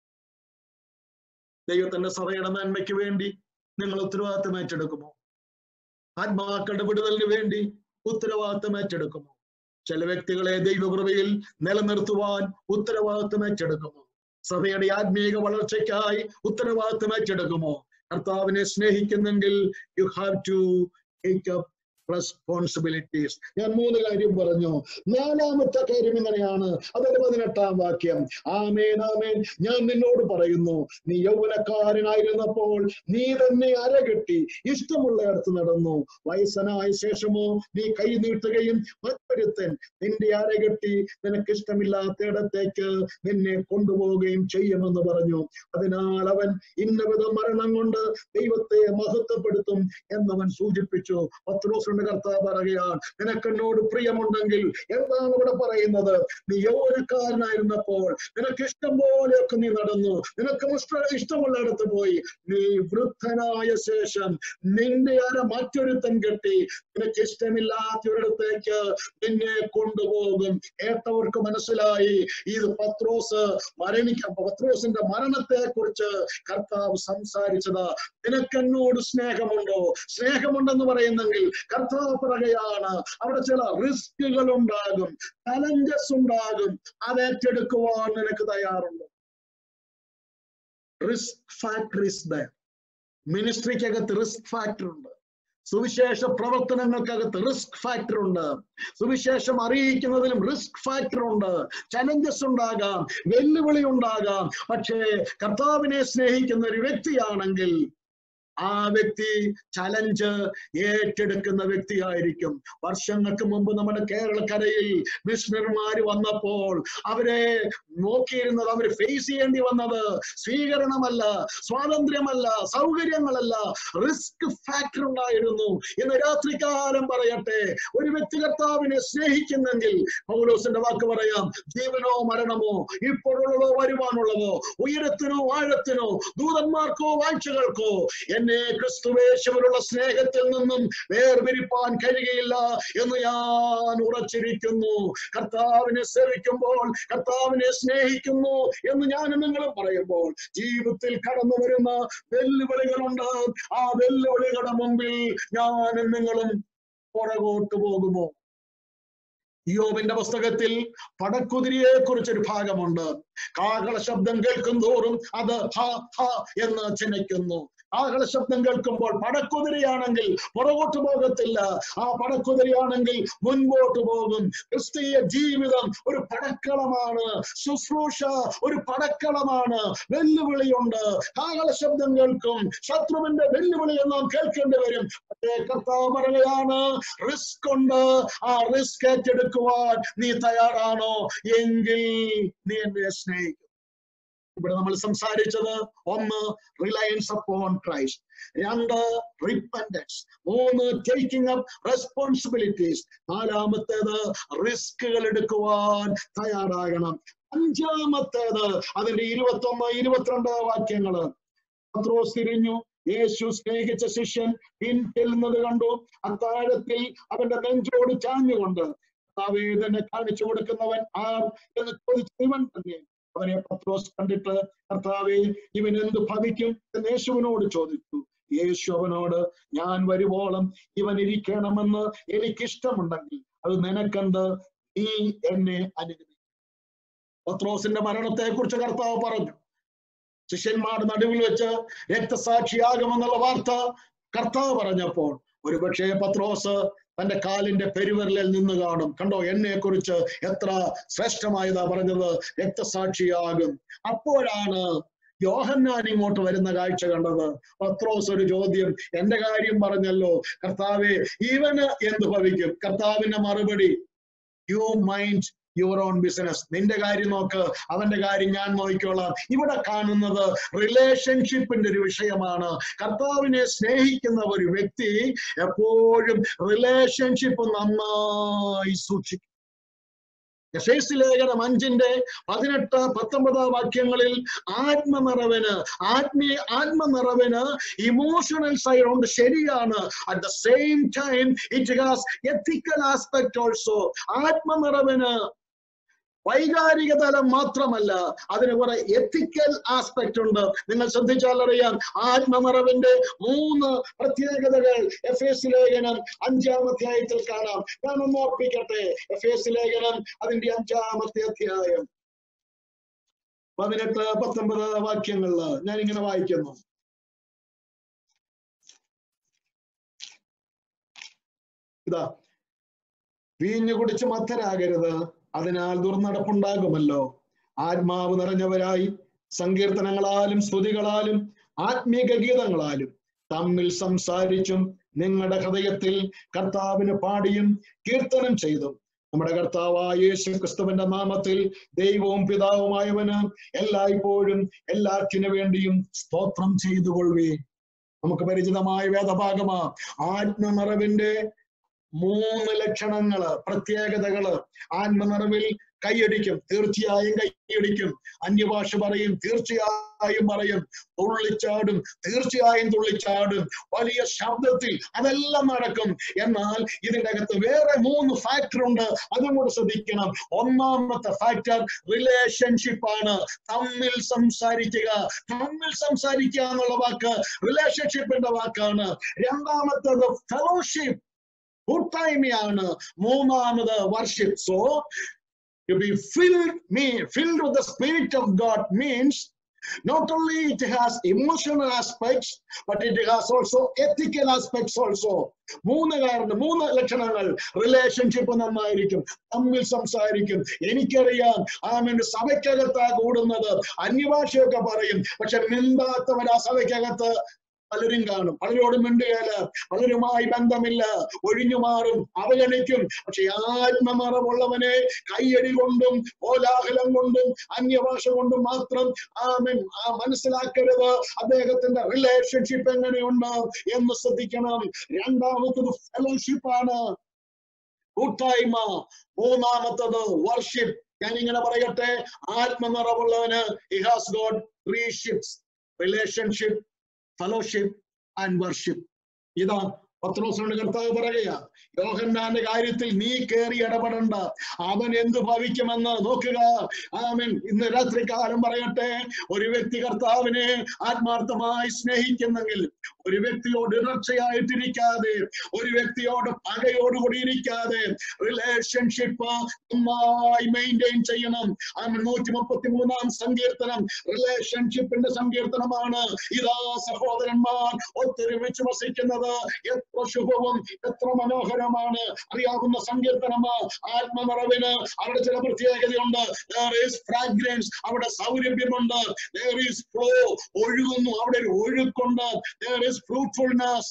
ദൈവത്തിന്റെ സഭയുടെ നന്മയ്ക്ക് വേണ്ടി നിങ്ങൾ ഉത്തരവാദിത്വം ഏറ്റെടുക്കുമോ ആത്മാക്കളുടെ വിടുതലിന് വേണ്ടി ഉത്തരവാദിത്വം ഏറ്റെടുക്കുമോ ചില വ്യക്തികളെ ദൈവകൃപയിൽ നിലനിർത്തുവാൻ ഉത്തരവാദിത്വം ഏറ്റെടുക്കുമോ സഭയുടെ ആത്മീക വളർച്ചയ്ക്കായി ഉത്തരവാദിത്വം ഏറ്റെടുക്കുമോ കർത്താവിനെ സ്നേഹിക്കുന്നെങ്കിൽ you have to take up responsibilities ഞാൻ മൂന്ന് കാര്യം പറഞ്ഞു നാലാമത്തെ കാര്യം ഇങ്ങനെയാണ് അതിന്റെ പതിനെട്ടാം വാക്യം ആമേൻ ആമേൻ ഞാൻ നിന്നോട് പറയുന്നു നീ യൗവനക്കാരനായിരുന്നപ്പോൾ നീ തന്നെ അരകെട്ടി ഇഷ്ടമുള്ളയിടത്ത് നടന്നു വയസ്സനായ ശേഷമോ നീ കൈ നീട്ടുകയും മറ്റൊരുത്തൻ നിന്റെ അരകെട്ടി നിനക്ക് ഇഷ്ടമില്ലാത്തയിടത്തേക്ക് നിന്നെ കൊണ്ടുപോവുകയും ചെയ്യുമെന്ന് പറഞ്ഞു അതിനാൽ അവൻ ഇന്നവിധ മരണം കൊണ്ട് ദൈവത്തെ മഹത്വപ്പെടുത്തും എന്നവൻ സൂചിപ്പിച്ചു പത്രോസിന്റെ കർത്താവ് പറയുകയാണ് നിനക്കെന്നോട് പ്രിയമുണ്ടെങ്കിൽ എന്താണ് ഇവിടെ പറയുന്നത് നീ യൗവനക്കാരനായിരുന്നപ്പോൾ നിനക്ക് ഇഷ്ടം പോലെയൊക്കെ നീ നടന്നു നിനക്ക് ഇഷ്ട ഇഷ്ടമുള്ളിടത്ത് പോയി നീ വൃദ്ധനായ ശേഷം നിന്റെ അര മറ്റൊരുത്തൻ കെട്ടി നിനക്ക് ഇഷ്ടമില്ലാത്തൊരിടത്തേക്ക് നിന്നെ കൊണ്ടുപോകും കേട്ടവർക്ക് മനസ്സിലായി ഇത് പത്രോസ് മരണിക്ക പത്രോസിന്റെ മരണത്തെ കുറിച്ച് കർത്താവ് സംസാരിച്ചത് നിനക്കെന്നോട് സ്നേഹമുണ്ടോ സ്നേഹമുണ്ടെന്ന് പറയുന്നെങ്കിൽ കർത്താവ് പറയുകയാണ് അവിടെ ചില റിസ്കുകൾ ഉണ്ടാകും ചലഞ്ചസ് ഉണ്ടാകും അത് ഏറ്റെടുക്കുവാൻ നിനക്ക് തയ്യാറുണ്ടോ റിസ്ക് ഫാക്ടർ ഇസ് ദ മിനിസ്ട്രിക്കകത്ത് റിസ്ക് ഫാക്ടർ ഉണ്ട് സുവിശേഷ പ്രവർത്തനങ്ങൾക്കകത്ത് റിസ്ക് ഫാക്ടർ ഉണ്ട് സുവിശേഷം അറിയിക്കുന്നതിലും റിസ്ക് ഫാക്ടർ ഉണ്ട് ചലഞ്ചസ് ഉണ്ടാകാം വെല്ലുവിളി ഉണ്ടാകാം പക്ഷേ കർത്താവിനെ സ്നേഹിക്കുന്ന ഒരു വ്യക്തിയാണെങ്കിൽ ആ വ്യക്തി ചലഞ്ച് ഏറ്റെടുക്കുന്ന വ്യക്തിയായിരിക്കും വർഷങ്ങൾക്ക് മുമ്പ് നമ്മുടെ കേരളക്കരയിൽ മിഷണറിമാര് വന്നപ്പോൾ അവരെ നോക്കിയിരുന്നത് അവർ ഫേസ് ചെയ്യേണ്ടി വന്നത് സ്വീകരണമല്ല സ്വാതന്ത്ര്യമല്ല സൗകര്യങ്ങളല്ല റിസ്ക് ഫാക്ടർ ഉണ്ടായിരുന്നു ഇന്ന് രാത്രികാലം പറയട്ടെ ഒരു വ്യക്തി കർത്താവിനെ സ്നേഹിക്കുന്നെങ്കിൽ പൗലോസിന്റെ വാക്ക് പറയാം ജീവനോ മരണമോ ഇപ്പോഴുള്ളതോ വരുവാനുള്ളതോ ഉയരത്തിനോ ആഴത്തിനോ ദൂതന്മാർക്കോ വാഴ്ചകൾക്കോ എന്നെ ക്രിസ്തുവേശവനുള്ള സ്നേഹത്തിൽ നിന്നും വേർപിരിപ്പാൻ കഴിയുകയില്ല എന്ന് ഞാൻ ഉറച്ചിരിക്കുന്നു കർത്താവിനെ സേവിക്കുമ്പോൾ കർത്താവിനെ സ്നേഹിക്കുന്നു എന്ന് ഞാനും നിങ്ങളും പറയുമ്പോൾ ജീവിതത്തിൽ കടന്നു വരുന്ന വെല്ലുവിളികളുണ്ട് ആ വെല്ലുവിളികളുടെ മുമ്പിൽ ഞാനും നിങ്ങളും പുറകോട്ട് പോകുമോ യോബിന്റെ പുസ്തകത്തിൽ പടക്കുതിരിയെ കുറിച്ചൊരു ഭാഗമുണ്ട് കാഹള ശബ്ദം കേൾക്കും തോറും അത് ഹ ഹ എന്ന് ചിനയ്ക്കുന്നു കാഹള ശബ്ദം കേൾക്കുമ്പോൾ പടക്കുതിരയാണെങ്കിൽ പുറകോട്ട് പോകത്തില്ല ആ പടക്കുതിരയാണെങ്കിൽ മുൻപോട്ട് പോകും ക്രിസ്തീയ ജീവിതം ഒരു പടക്കളമാണ് ശുശ്രൂഷ ഒരു പടക്കളമാണ് വെല്ലുവിളിയുണ്ട് കാഹള ശബ്ദം കേൾക്കും ശത്രുവിന്റെ വെല്ലുവിളി നാം കേൾക്കേണ്ടി വരും പക്ഷേ കർത്താവ് പറയുകയാണ് റിസ്ക് ഉണ്ട് ആ റിസ്ക് ഏറ്റെടുക്കുവാൻ നീ തയ്യാറാണോ എങ്കിൽ നീ എന്നെ സ്നേഹിക്കും ഇവിടെ നമ്മൾ സംസാരിച്ചത് ഒന്ന് റിലയൻസ് അപ്പോൺ ക്രൈസ്റ്റ് രണ്ട് റിപ്പൻഡൻസ് മൂന്ന് ടേക്കിംഗ് അപ്പ് റെസ്പോൺസിബിലിറ്റീസ് നാലാമത്തേത് റിസ്കുകൾ എടുക്കുവാൻ തയ്യാറാകണം അഞ്ചാമത്തേത് അതിന്റെ ഇരുപത്തി ഒന്ന് ഇരുപത്തിരണ്ട് വാക്യങ്ങള് പത്രോസ് തിരിഞ്ഞു യേശു സ്നേഹിച്ച ശിഷ്യൻ പിൻപെല്ലുന്നത് കണ്ടു അത്താഴത്തിൽ അവന്റെ നെഞ്ചോട് ചാഞ്ഞുകൊണ്ട് കർത്താവേ തന്നെ കാണിച്ചു കൊടുക്കുന്നവൻ ആർ എന്ന് ചോദിച്ച ഇവൻ തന്നെ അവനെ പത്രോസ് കണ്ടിട്ട് കർത്താവേ ഇവൻ എന്ത് ഭവിക്കും എന്ന് യേശുവിനോട് ചോദിച്ചു യേശു അവനോട് ഞാൻ വരുവോളം ഇവൻ ഇരിക്കണമെന്ന് എനിക്കിഷ്ടമുണ്ടെങ്കിൽ അത് നിനക്കെന്ത് നീ എന്നെ അനുഗ്രഹിക്കും പത്രോസിന്റെ മരണത്തെ കുറിച്ച് കർത്താവ് പറഞ്ഞു ശിഷ്യന്മാരുടെ നടുവിൽ വെച്ച് രക്തസാക്ഷിയാകുമെന്നുള്ള വാർത്ത കർത്താവ് പറഞ്ഞപ്പോൾ ഒരുപക്ഷെ പത്രോസ് തന്റെ കാലിന്റെ പെരുവിരലിൽ നിന്ന് കാണും കണ്ടോ എന്നെ കുറിച്ച് എത്ര ശ്രേഷ്ഠമായതാ പറഞ്ഞത് രക്തസാക്ഷിയാകും അപ്പോഴാണ് യോഹന്നാൻ ഇങ്ങോട്ട് വരുന്ന കാഴ്ച കണ്ടത് പത്രോസ് ഒരു ചോദ്യം എന്റെ കാര്യം പറഞ്ഞല്ലോ കർത്താവെ ഇവന് എന്ത് ഭവിക്കും കർത്താവിന്റെ മറുപടി you mind your own business നിന്റെ കാര്യം നോക്ക് അവന്റെ കാര്യം ഞാൻ നോക്കിക്കോളാം ഇവിടെ കാണുന്നത് റിലേഷൻഷിപ്പിന്റെ ഒരു വിഷയമാണ് കർത്താവിനെ സ്നേഹിക്കുന്ന ഒരു വ്യക്തി എപ്പോഴും റിലേഷൻഷിപ്പ് നന്നായി സൂക്ഷിക്കും യശേസ് ലേഖനം അഞ്ചിന്റെ പതിനെട്ട് പത്തൊമ്പത് വാക്യങ്ങളിൽ ആത്മനിറവിന് ആത്മീയ ആത്മനിറവിന് ഇമോഷണൽ സൈഡ് ഉണ്ട് ശരിയാണ് at the same time it has ethical aspect also ആത്മനിറവിന് വൈകാരിക തലം മാത്രമല്ല അതിന് കുറെ എത്തിക്കൽ ആസ്പെക്ട് ഉണ്ട് നിങ്ങൾ ശ്രദ്ധിച്ചാൽ അറിയാം ആത്മനിറവിന്റെ മൂന്ന് പ്രത്യേകതകൾ എഫ് എസ് ലേഖനം അഞ്ചാമത്തെ അധ്യായത്തിൽ കാണാം ഞാനൊന്ന് ഓർപ്പിക്കട്ടെ എഫ് എസ് ലേഖനം അതിന്റെ അഞ്ചാമത്തെ അധ്യായം പതിനെട്ട് പത്തൊമ്പത് വാക്യങ്ങളില് ഞാൻ ഇങ്ങനെ വായിക്കുന്നു ഇതാ വീഞ്ഞു കുടിച്ച് മത്തരാകരുത് അതിനാൽ ദുർനടപ്പുണ്ടാകുമല്ലോ ആത്മാവ് നിറഞ്ഞവരായി സങ്കീർത്തനങ്ങളാലും സ്തുതികളാലും ആത്മീക ഗീതങ്ങളാലും തമ്മിൽ സംസാരിച്ചും നിങ്ങളുടെ ഹൃദയത്തിൽ കർത്താവിന് പാടിയും കീർത്തനം ചെയ്തും നമ്മുടെ കർത്താവായ യേശു ക്രിസ്തുവിന്റെ നാമത്തിൽ ദൈവവും പിതാവുമായവന് എല്ലായ്പ്പോഴും എല്ലാറ്റിനു വേണ്ടിയും സ്തോത്രം ചെയ്തുകൊള്ളുവേ നമുക്ക് പരിചിതമായ വേദഭാഗമാ ആത്മനിറവിന്റെ മൂന്ന് ലക്ഷണങ്ങള് പ്രത്യേകതകള് ആത്മനിറവിൽ കൈയടിക്കും തീർച്ചയായും കൈയടിക്കും അന്യഭാഷ പറയും തീർച്ചയായും പറയും തുള്ളിച്ചാടും തീർച്ചയായും തുള്ളിച്ചാടും വലിയ ശബ്ദത്തിൽ അതെല്ലാം നടക്കും എന്നാൽ ഇതിന്റെ അകത്ത് വേറെ മൂന്ന് ഫാക്ടർ ഉണ്ട് അതും കൂടെ ശ്രദ്ധിക്കണം ഒന്നാമത്തെ ഫാക്ടർ റിലേഷൻഷിപ്പ് ആണ് തമ്മിൽ സംസാരിക്കുക തമ്മിൽ സംസാരിക്കുക എന്നുള്ള വാക്ക് റിലേഷൻഷിപ്പിന്റെ വാക്കാണ് രണ്ടാമത്തത് ഫെലോഷിപ്പ് കൂട്ടായ്മയാണ് മൂന്നാമത് worship so to be filled me filled with the spirit of god means not only it has emotional aspects but it has also ethical aspects also മൂന്ന് കാരണം മൂന്ന് ലക്ഷണങ്ങൾ റിലേഷൻഷിപ്പ് നന്നായിരിക്കും തമ്മിൽ സംസാരിക്കും എനിക്കറിയാം ആമൻ സഭയ്ക്കകത്താ കൂടുന്നത് അന്യഭാഷയൊക്കെ പറയും പക്ഷെ മിണ്ടാത്തവർ ആ സഭയ്ക്കകത്ത് പലരും കാണും പലരോടും മിണ്ടുകയില്ല പലരുമായി ബന്ധമില്ല ഒഴിഞ്ഞു മാറും അവഗണിക്കും പക്ഷെ ആത്മനിറവുള്ളവനെ കൈയടി കൊണ്ടും കോലാഹലം കൊണ്ടും അന്യഭാഷ കൊണ്ടും മാത്രം ആമൻ ആ മനസ്സിലാക്കരുത് അദ്ദേഹത്തിന്റെ റിലേഷൻഷിപ്പ് എങ്ങനെയുണ്ട് എന്ന് ശ്രദ്ധിക്കണം രണ്ടാമത്തത് ഫെലോഷിപ്പ് ആണ് കൂട്ടായ്മ മൂന്നാമത്തത് വർഷിപ്പ് ഞാൻ ഇങ്ങനെ പറയട്ടെ ആത്മനിറവുള്ളവന് he has got three ships relationship fellowship and worship ഇതാ പത്രോസിനോട് കർത്താവ് പറയുക യോഹന്നാന്റെ കാര്യത്തിൽ നീ കയറി ഇടപെടണ്ട അവൻ എന്ത് ഭവിക്കുമെന്ന് നോക്കുക ആമൻ ഇന്ന് രാത്രി കാലം പറയട്ടെ ഒരു വ്യക്തി കർത്താവിനെ ആത്മാർത്ഥമായി സ്നേഹിക്കുന്നെങ്കിൽ ഒരു വ്യക്തിയോട് ഇടർച്ചയായിട്ടിരിക്കാതെ ഒരു വ്യക്തിയോട് പകയോടുകൂടി ഇരിക്കാതെ റിലേഷൻഷിപ്പ് നന്നായി മെയിൻറ്റെയിൻ ചെയ്യണം ആമൻ നൂറ്റി മുപ്പത്തി മൂന്നാം സങ്കീർത്തനം റിലേഷൻഷിപ്പിന്റെ സങ്കീർത്തനമാണ് ഇതാ സഹോദരന്മാർ ഒത്തൊരുമിച്ച് വസിക്കുന്നത് എത്ര ശുഭവും എത്ര മനോഹരമാണ് അറിയാവുന്ന സങ്കീർത്തനമാ ആത്മനിറവിന് അവിടെ ചില പ്രത്യേകതയുണ്ട് ഫ്രാഗ്രൻസ് അവിടെ സൗരഭ്യമുണ്ട് there is flow ഒഴുകുന്നു അവിടെ ഒരു ഒഴുക്കുണ്ട് there is fruitfulness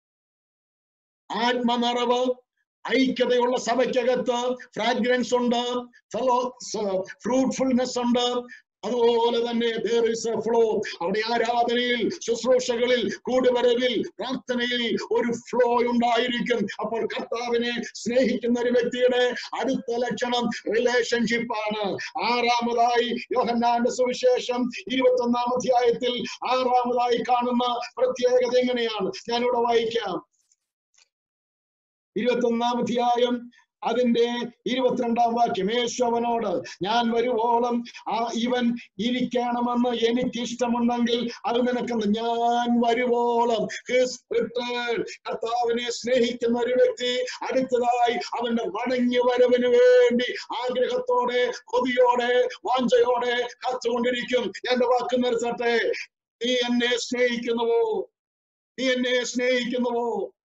ആത്മനിറവ് ഐക്യതയുള്ള സഭയ്ക്കകത്ത് ഫ്രാഗ്രൻസ് ഉണ്ട് ഫെലോ ഫ്രൂട്ട്ഫുൾനെസ് ഉണ്ട് അതുപോലെ തന്നെ there is a flow അവിടെ ആരാധനയിൽ ശുശ്രൂഷകളിൽ കൂടുവരവിൽ പ്രാർത്ഥനയിൽ ഒരു ഫ്ലോ ഉണ്ടായിരിക്കും അപ്പോൾ കർത്താവിനെ സ്നേഹിക്കുന്ന ഒരു വ്യക്തിയുടെ അടുത്ത ലക്ഷണം റിലേഷൻഷിപ്പ് ആണ് ആറാമതായി യോഹന്നാന്റെ സുവിശേഷം ഇരുപത്തി ഒന്നാം അധ്യായത്തിൽ ആറാമതായി കാണുന്ന പ്രത്യേകത എങ്ങനെയാണ് ഞാനിവിടെ വായിക്കാം ഇരുപത്തി ഒന്നാം അധ്യായം അതിന്റെ ഇരുപത്തിരണ്ടാം വാക്യം യേശു അവനോട് ഞാൻ വരുവോളം ആ ഇവൻ ഇരിക്കണമെന്ന് എനിക്ക് ഇഷ്ടമുണ്ടെങ്കിൽ അത് നിനക്കെന്ന് ഞാൻ വരുവോളം His return. കർത്താവിനെ സ്നേഹിക്കുന്ന ഒരു വ്യക്തി അടുത്തതായി അവന്റെ മടങ്ങി വരവിന് വേണ്ടി ആഗ്രഹത്തോടെ കൊതിയോടെ വാഞ്ചയോടെ കാത്തുകൊണ്ടിരിക്കും എന്റെ വാക്ക് നിർത്തട്ടെ നീ എന്നെ സ്നേഹിക്കുന്നുവോ നീ എന്നെ സ്നേഹിക്കുന്നുവോ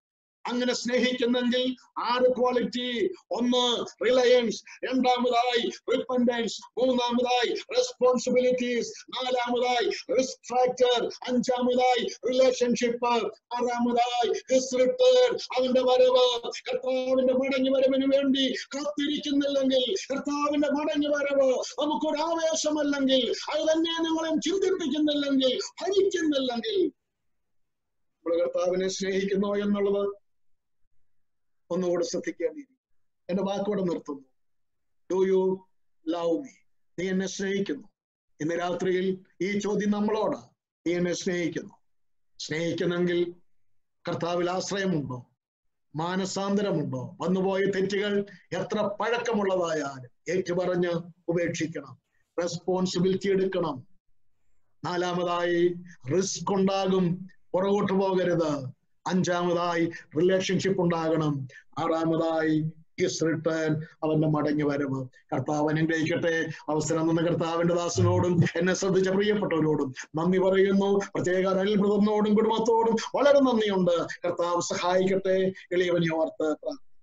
അങ്ങനെ സ്നേഹിക്കുന്നെങ്കിൽ ആറ് ക്വാളിറ്റി ഒന്ന് റിലയൻസ് രണ്ടാമതായി റിപ്പൻഡൻസ് മൂന്നാമതായി റെസ്പോൺസിബിലിറ്റീസ് നാലാമതായി റിസ്ക് ഫാക്ടർ അഞ്ചാമതായി റിലേഷൻഷിപ്പ് ആറാമതായി ഹിസ് റിട്ടേൺ അവന്റെ വരവ് കർത്താവിന്റെ മടങ്ങി വരവിന് വേണ്ടി കാത്തിരിക്കുന്നില്ലെങ്കിൽ കർത്താവിന്റെ മടങ്ങി വരവ് നമുക്കൊരു ആവേശമല്ലെങ്കിൽ അത് തന്നെ നിങ്ങളെ ചിന്തിപ്പിക്കുന്നില്ലെങ്കിൽ ഭരിക്കുന്നില്ലെങ്കിൽ നമ്മൾ കർത്താവിനെ സ്നേഹിക്കുന്നോ എന്നുള്ളത് ഒന്നുകൂടെ ശ്രദ്ധിക്കേണ്ടിയിരിക്കും എന്റെ വാക്കോടെ നിർത്തുന്നു ഡു യു ലവ് മീ നീ എന്നെ സ്നേഹിക്കുന്നു ഇന്ന് രാത്രിയിൽ ഈ ചോദ്യം നമ്മളോട് നീ എന്നെ സ്നേഹിക്കുന്നു സ്നേഹിക്കുന്നെങ്കിൽ കർത്താവിൽ ആശ്രയമുണ്ടോ മാനസാന്തരമുണ്ടോ വന്നുപോയ തെറ്റുകൾ എത്ര പഴക്കമുള്ളതായാലും ഏറ്റുപറഞ്ഞ് ഉപേക്ഷിക്കണം റെസ്പോൺസിബിലിറ്റി എടുക്കണം നാലാമതായി റിസ്ക് ഉണ്ടാകും പുറകോട്ട് പോകരുത് അഞ്ചാമതായി റിലേഷൻഷിപ്പ് ഉണ്ടാകണം ആറാമതായി ഹിസ് റിട്ടേൺ അവന്റെ മടങ്ങി വരവ് കർത്താവ് അനുഗ്രഹിക്കട്ടെ അവസരം നിന്ന് കർത്താവിന്റെ ദാസനോടും എന്നെ ശ്രദ്ധിച്ച പ്രിയപ്പെട്ടവരോടും നന്ദി പറയുന്നു പ്രത്യേക അനിൽപ്രദനോടും കുടുംബത്തോടും വളരെ നന്ദിയുണ്ട് കർത്താവ് സഹായിക്കട്ടെ എളിയവനെ ഓർത്ത് പ്രാർത്ഥിക്കുന്നു